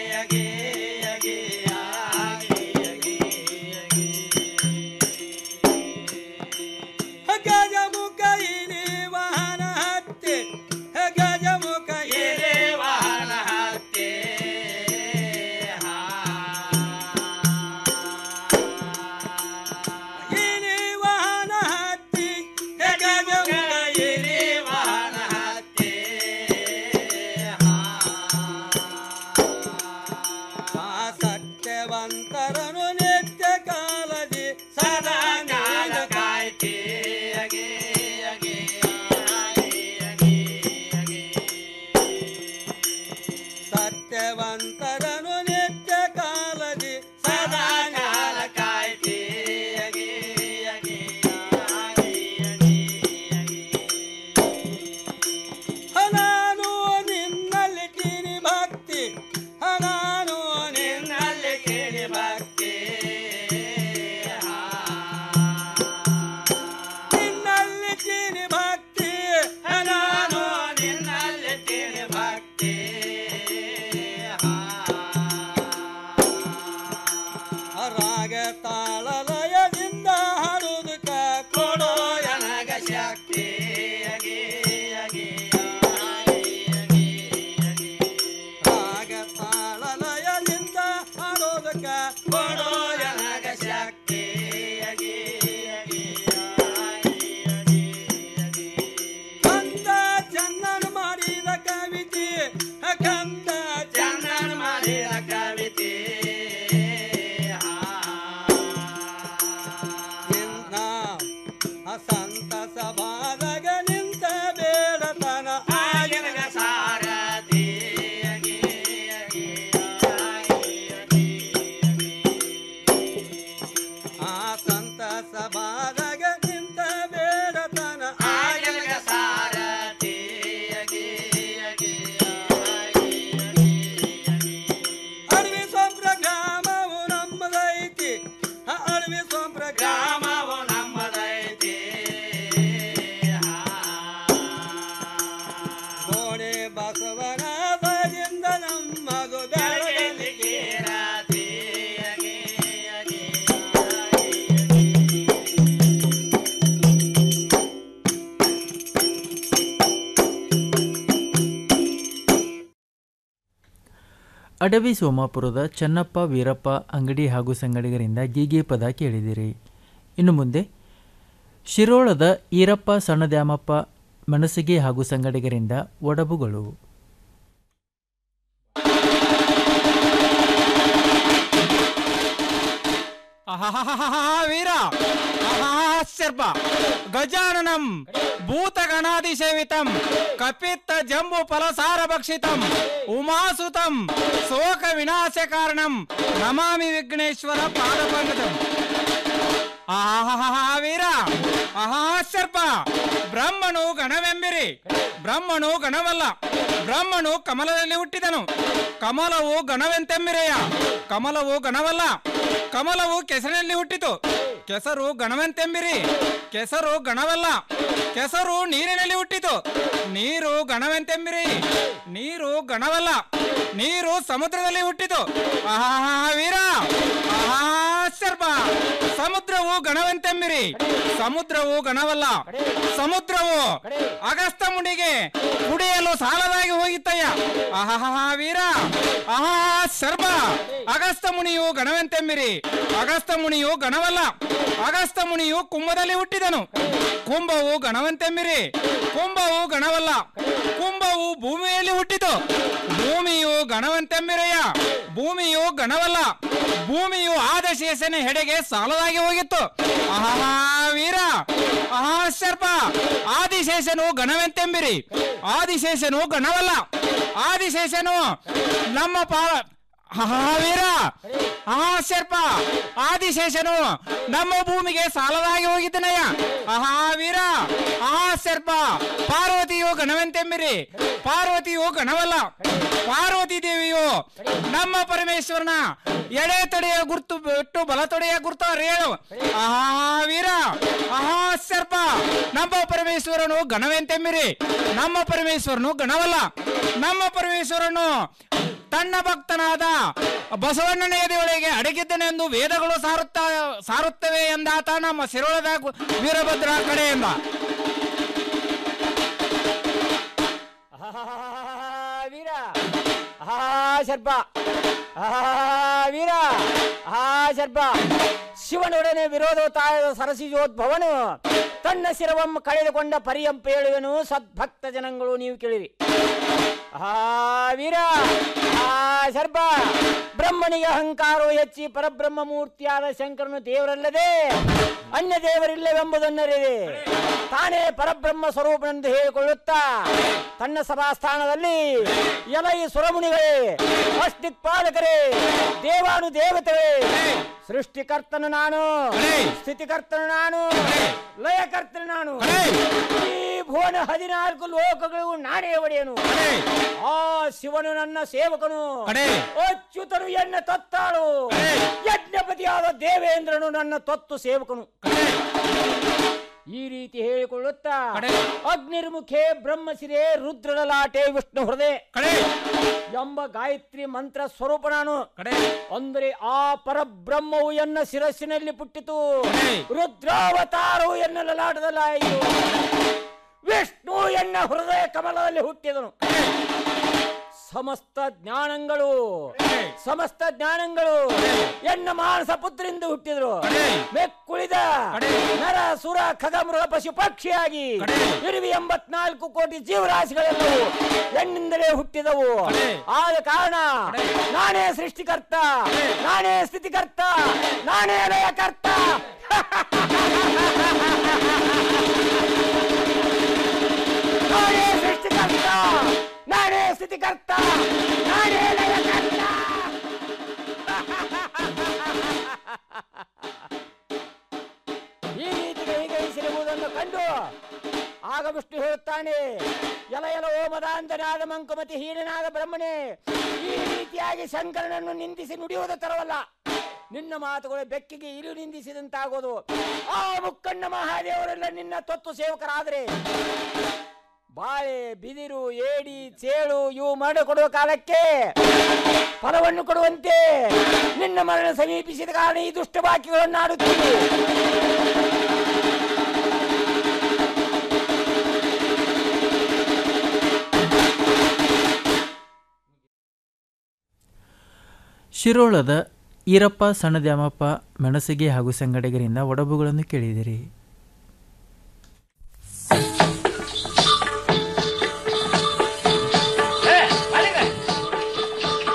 ಗಜಮುಖ ಇಲಿ ವಾಹನ ಹತ್ತೆ ಗಜಮುಖ ಇಲಿ ವಾಹನ ಹತ್ತೆ ಇಲಿ ವಾಹನ ಹತ್ತಿ ಗಜಮುಖ ಇಲಿ ವಾಹನ ಹತ್ತೆ ಆ ಸತ್ಯವಂತರನು ನಿತ್ಯ ಕಾಲದಿ ಸದಾ ಜ್ಞಾನ ಕಾಯ್ತಿ ಸತ್ಯವಂತರನು ನಿತ್ಯ ಕಾಲದಿ ಸದಾ ಜ್ಞಾನ ಕಾಯ್ತಿ ನಾನು ನಿನ್ನಲ್ಲಿ ಕಿರಿ ಭಕ್ತಿ ನಾನು ನಿನ್ನಲ್ಲಿ ಕಿರಿ ಭಕ್ತಿ ನಿನ್ನಲ್ಲಿ ಕಿರಿ ಭಕ್ತಿ ನಾನು ನಿನ್ನಲ್ಲಿ ಕಿರಿ ಭಕ್ತಿ ರಾಗ ತಾಳಲಯದಿಂದ ಹಾಡುವುದಕ್ಕ ಕೊಡೋ ನನಗ ಶಕ್ತಿ ರಾಗ ತಾಳಲಯದಿಂದ ಹಾಡೋದಕ್ಕ ಕೊಡೋ ನನಗ ಶಕ್ತಿ ಕಂದ ಚಂದನ ಮಾಡಿದ ಕವಿತೆ ಕಂದ ಚಂದನ ಮಾಡಿದ ಕವಿತೆ ನಿನ್ನ ಸಂತ ಸಭಾದಾಗ ನಿಂತ ಬೇಡತನ ಆಗಿನ ಸಾರಥಿ ಅಡವಿ ಸೋಮಾಪುರದ ಚನ್ನಪ್ಪ ವೀರಪ್ಪ ಅಂಗಡಿ ಹಾಗೂ ಸಂಗಡಿಗರಿಂದ ಗೀಗೆ ಪದ ಕೇಳಿದಿರಿ ಇನ್ನು ಮುಂದೆ ಶಿರೋಳದ ಈರಪ್ಪ ಸಣ್ಣದ್ಯಾಮಪ್ಪ ಮನಸ್ಸಿಗೆ ಹಾಗೂ ಸಂಗಡಿಗರಿಂದ ಒಡಬುಗಳು ವೀರ ಸರ್ಪ ಗಜಾನನಂ ಭೂತಗಣಾದಿಸೇವಿತಂ ಕಪಿತ್ತ ಜಂಬು ಫಲಸಾರ ಭಕ್ಷಿತಂ ಉಮಾಸುತಂ ಶೋಕ ವಿನಾಶ ಕಾರಣಂ ನಮಾಮಿ ವಿಘ್ನೇಶ್ವರ ಪಾದಪಂಗದಂ ಆಹಾ ವೀರ ಆಹಾ ಸರ್ಪ ಬ್ರಹ್ಮನು ಗಣವೆಂಬಿರಿ ಬ್ರಹ್ಮನು ಗಣವಲ್ಲ ಬ್ರಹ್ಮನು ಕಮಲದಲ್ಲಿ ಹುಟ್ಟಿದನು ಕಮಲವು ಗಣವೆಂತೆಂಬಿರೆಯ ಕಮಲವು ಗಣವಲ್ಲ ಕಮಲವು ಕೆಸರಿನಲ್ಲಿ ಹುಟ್ಟಿತು ಕೆಸರು ಗಣವೆಂತೆಂಬಿರಿ ಕೆಸರು ಗಣವಲ್ಲ ಕೆಸರು ನೀರಿನಲ್ಲಿ ಹುಟ್ಟಿತು ನೀರು ಗಣವೆಂತೆಂಬಿರಿ ನೀರು ಗಣವಲ್ಲ ನೀರು ಸಮುದ್ರದಲ್ಲಿ ಹುಟ್ಟಿತು ಆಹಾ ವೀರ ಆಹಾ ಸರ್ಪ ಸಮುದ್ರವು ಗಣವೆಂತೆಂಬಿರಿ ಸಮುದ್ರವು ಗಣವಲ್ಲ ಸಮುದ್ರವು ಅಗಸ್ತ ಮುನಿಗೆ ಕುಡಿಯಲು ಸಾಲದಾಗಿ ಹೋಗಿತ್ತಯ್ಯ ಆಹಾ ವೀರ ಆಹಾ ಸರ್ಪ ಅಗಸ್ತ ಮುನಿಯು ಗಣವೆಂತೆಂಬಿರಿ ಅಗಸ್ತ ಮುನಿಯು ಗಣವಲ್ಲ ಅಗಸ್ತ ಮುನಿಯು ಕುಂಭದಲ್ಲಿ ಹುಟ್ಟಿದನು ಕುಂಭವು ಗಣವಂತೆಂಬಿರಿ ಕುಂಭವು ಗಣವಲ್ಲ ಕುಂಭವು ಭೂಮಿಯಲ್ಲಿ ಹುಟ್ಟಿತು ಭೂಮಿಯು ಗಣವಂತೆಂಬಿರಯ್ಯ ಭೂಮಿಯು ಗಣವಲ್ಲ ಭೂಮಿಯು ಆದಶೇಷನ ಹೆಡೆಗೆ ಸಾಲದಾಗಿ ಹೋಗಿತ್ತು ಆಹಾ ವೀರ ಆಹಾ ಸರ್ಪ ಆದಿಶೇಷನು ಗಣವೆಂತೆಂಬಿರಿ ಆದಿಶೇಷನು ಗಣವಲ್ಲ ಆದಿಶೇಷನು ನಮ್ಮ ಪಾ ಆಹಾ ವೀರ ಆಹಾ ಸರ್ಪ ಆದಿಶೇಷನು ನಮ್ಮ ಭೂಮಿಗೆ ಸಾಲದಾಗಿ ಹೋಗಿದ್ದನಯ್ಯ ಆಹಾ ವೀರ ಆಹಾ ಸರ್ಪ ಪಾರ್ವತಿಯು ಗಣವೆಂತೆಂಬಿರಿ ಪಾರ್ವತಿಯು ಗಣವಲ್ಲ ಪಾರ್ವತಿ ದೇವಿಯು ನಮ್ಮ ಪರಮೇಶ್ವರನ ಎಡೆ ತೊಡೆಯ ಗುರ್ತು ಬಿಟ್ಟು ಬಲ ತೊಡೆಯ ಗುರ್ತು ಅರಿಯಳು ಆಹಾ ವೀರ ಆಹಾ ಸರ್ಪ ನಮ್ಮ ಪರಮೇಶ್ವರನು ಗಣವೆಂತೆಂಬಿರಿ ನಮ್ಮ ಪರಮೇಶ್ವರನು ಗಣವಲ್ಲ ನಮ್ಮ ಪರಮೇಶ್ವರನು ತನ್ನ ಭಕ್ತನಾದ ಬಸವಣ್ಣನ ಎದೆಯೊಳಗೆ ಅಡಗಿದ್ದನೆಂದು ವೇದಗಳು ಸಾರುತ್ತಾ ಸಾರುತ್ತವೆ ಎಂದಾತ ನಮ್ಮ ಶಿರೋಳದ ಗು- ವೀರಭದ್ರ ಕಡೆಯಿಂದ ವೀರ ಆಹಾ ಸರ್ಪ ಆಹಾ ವೀರ ಆಹಾ ಸರ್ಪ ಶಿವನೊಡನೆ ವಿರೋಧೋತ್ತಾಯದ ಸರಸಿಜೋದ್ಭವನು ತನ್ನ ಶಿರವಂ ಕಳೆದುಕೊಂಡ ಪರ್ಯಂಪ ಹೇಳುವೆನು ಸದ್ಭಕ್ತ ಜನಗಳು ನೀವು ಕೇಳಿರಿ ಆಹಾ ವೀರ ಆ ಸರ್ಪ ಬ್ರಹ್ಮನಿಗೆ ಅಹಂಕಾರವು ಹೆಚ್ಚಿ ಪರಬ್ರಹ್ಮ ಮೂರ್ತಿಯಾದ ಶಂಕರನು ದೇವರಲ್ಲದೆ ಅನ್ಯ ದೇವರಿಲ್ಲವೆಂಬುದನ್ನರಿದೆ ತಾನೇ ಪರಬ್ರಹ್ಮ ಸ್ವರೂಪನೆಂದು ಹೇಳಿಕೊಳ್ಳುತ್ತಾ ತನ್ನ ಸಭಾಸ್ಥಾನದಲ್ಲಿ ಎಲೈ ಸುರಮುನಿಗಳೇ ಅಷ್ಟಿಕ್ಪಾಲಕರೇ ದೇವಾನು ದೇವತೆಗಳೇ ಸೃಷ್ಟಿಕರ್ತನು ನಾನು ಸ್ಥಿತಿಕರ್ತನು ನಾನು ಲಯಕರ್ತನು ನಾನು ಈ ಭುವನ ಹದಿನಾಲ್ಕು ಲೋಕಗಳು ನಾನೇ ಒಡೆಯನು ಆ ಶಿವನು ನನ್ನ ಸೇವಕನು ಅಚ್ಯುತನು ಎನ್ನ ತತ್ತಾಳು ಯಜ್ಞಪತಿಯಾದ ದೇವೇಂದ್ರನು ನನ್ನ ತತ್ತು ಸೇವಕನು ಈ ರೀತಿ ಹೇಳಿಕೊಳ್ಳುತ್ತಾ ಅಗ್ನಿರ್ಮುಖೆ ಬ್ರಹ್ಮಶಿರೆ ರುದ್ರಲಾಟೆ ವಿಷ್ಣು ಹೃದಯ ಎಂಬ ಗಾಯತ್ರಿ ಮಂತ್ರ ಸ್ವರೂಪ ನಾನು ಅಂದರೆ ಆ ಪರಬ್ರಹ್ಮವು ಎನ್ನ ಶಿರಸ್ಸಿನಲ್ಲಿ ಪುಟ್ಟಿತು ರುದ್ರಾವತಾರವು ಎನ್ನ ಲಲಾಟದಲ್ಲಾಯಿತು ವಿಷ್ಣು ಎನ್ನ ಹೃದಯ ಕಮಲದಲ್ಲಿ ಹುಟ್ಟಿದನು ಸಮಸ್ತ ಜ್ಞಾನಗಳು ಸಮಸ್ತ ಜ್ಞಾನಗಳು ಎನ್ನ ಮಾನಸ ಪುತ್ರಿಂದ ಹುಟ್ಟಿದ್ರು ಮೆಕ್ಕುಳಿದ ನರ ಸುರ ಖಗ ಮೃಗ ಪಶು ಪಕ್ಷಿಯಾಗಿ ಇರುವಿ ಎಂಬತ್ನಾಲ್ಕು ಕೋಟಿ ಜೀವರಾಶಿಗಳೆಲ್ಲವೂ ಎಣ್ಣಿಂದಲೇ ಹುಟ್ಟಿದವು ಆದ ಕಾರಣ ನಾನೇ ಸೃಷ್ಟಿಕರ್ತ ನಾನೇ ಸ್ಥಿತಿಕರ್ತ ನಾನೇ ಲಯಕರ್ತ ನಾನೇ ಸೃಷ್ಟಿಕರ್ತ ನಾನೇ ಸ್ಥಿತಿಕರ್ತ ನಾನೇ ಲಯಕರ್ತ ಈ ರೀತಿ ಕೈಗೈಸಿರುವುದನ್ನು ಕಂಡು ಆಗ ವಿಷ್ಣು ಹೇಳುತ್ತಾನೆ ಎಲ ಎಲ ಓಮದಾಂತನಾದ ಮಂಕುಮತಿ ಹೀನನಾದ ಬ್ರಹ್ಮನೇ ಈ ರೀತಿಯಾಗಿ ಶಂಕರನನ್ನು ನಿಂದಿಸಿ ನುಡಿಯುವುದು ತರವಲ್ಲ ನಿನ್ನ ಮಾತುಗಳು ಬೆಕ್ಕಿಗೆ ಇರು ನಿಂದಿಸಿದಂತಾಗೋದು ಆ ಮುಕ್ಕಣ್ಣ ಮಹಾದೇವರೆಲ್ಲ ನಿನ್ನ ತೊತ್ತು ಸೇವಕರಾದರೆ ಬಾಳೆ ಬಿದಿರು ಏಡಿ ಚೇಳು ಇವು ಮರಣ ಕೊಡುವ ಕಾಲಕ್ಕೆ ಫಲವನ್ನು ಕೊಡುವಂತೆ ನಿನ್ನ ಮರಣ ಸಮೀಪಿಸಿದ ಕಾರಣ ಈ ದುಷ್ಟ ಬಾಕಿಗಳನ್ನು ಆಡುತ್ತೀವಿ ಶಿರೋಳದ ಈರಪ್ಪ ಸಣ್ಣದ್ಯಾಮಪ್ಪ ಮೆಣಸಿಗೆ ಹಾಗೂ ಸಂಗಡಿಗರಿಂದ ಒಡಬುಗಳನ್ನು ಕೇಳಿದಿರಿ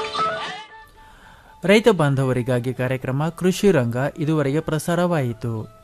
ರೈತ ಬಾಂಧವರಿಗಾಗಿ ಕಾರ್ಯಕ್ರಮ ಕೃಷಿ ರಂಗ ಇದುವರೆಗೆ ಪ್ರಸಾರವಾಯಿತು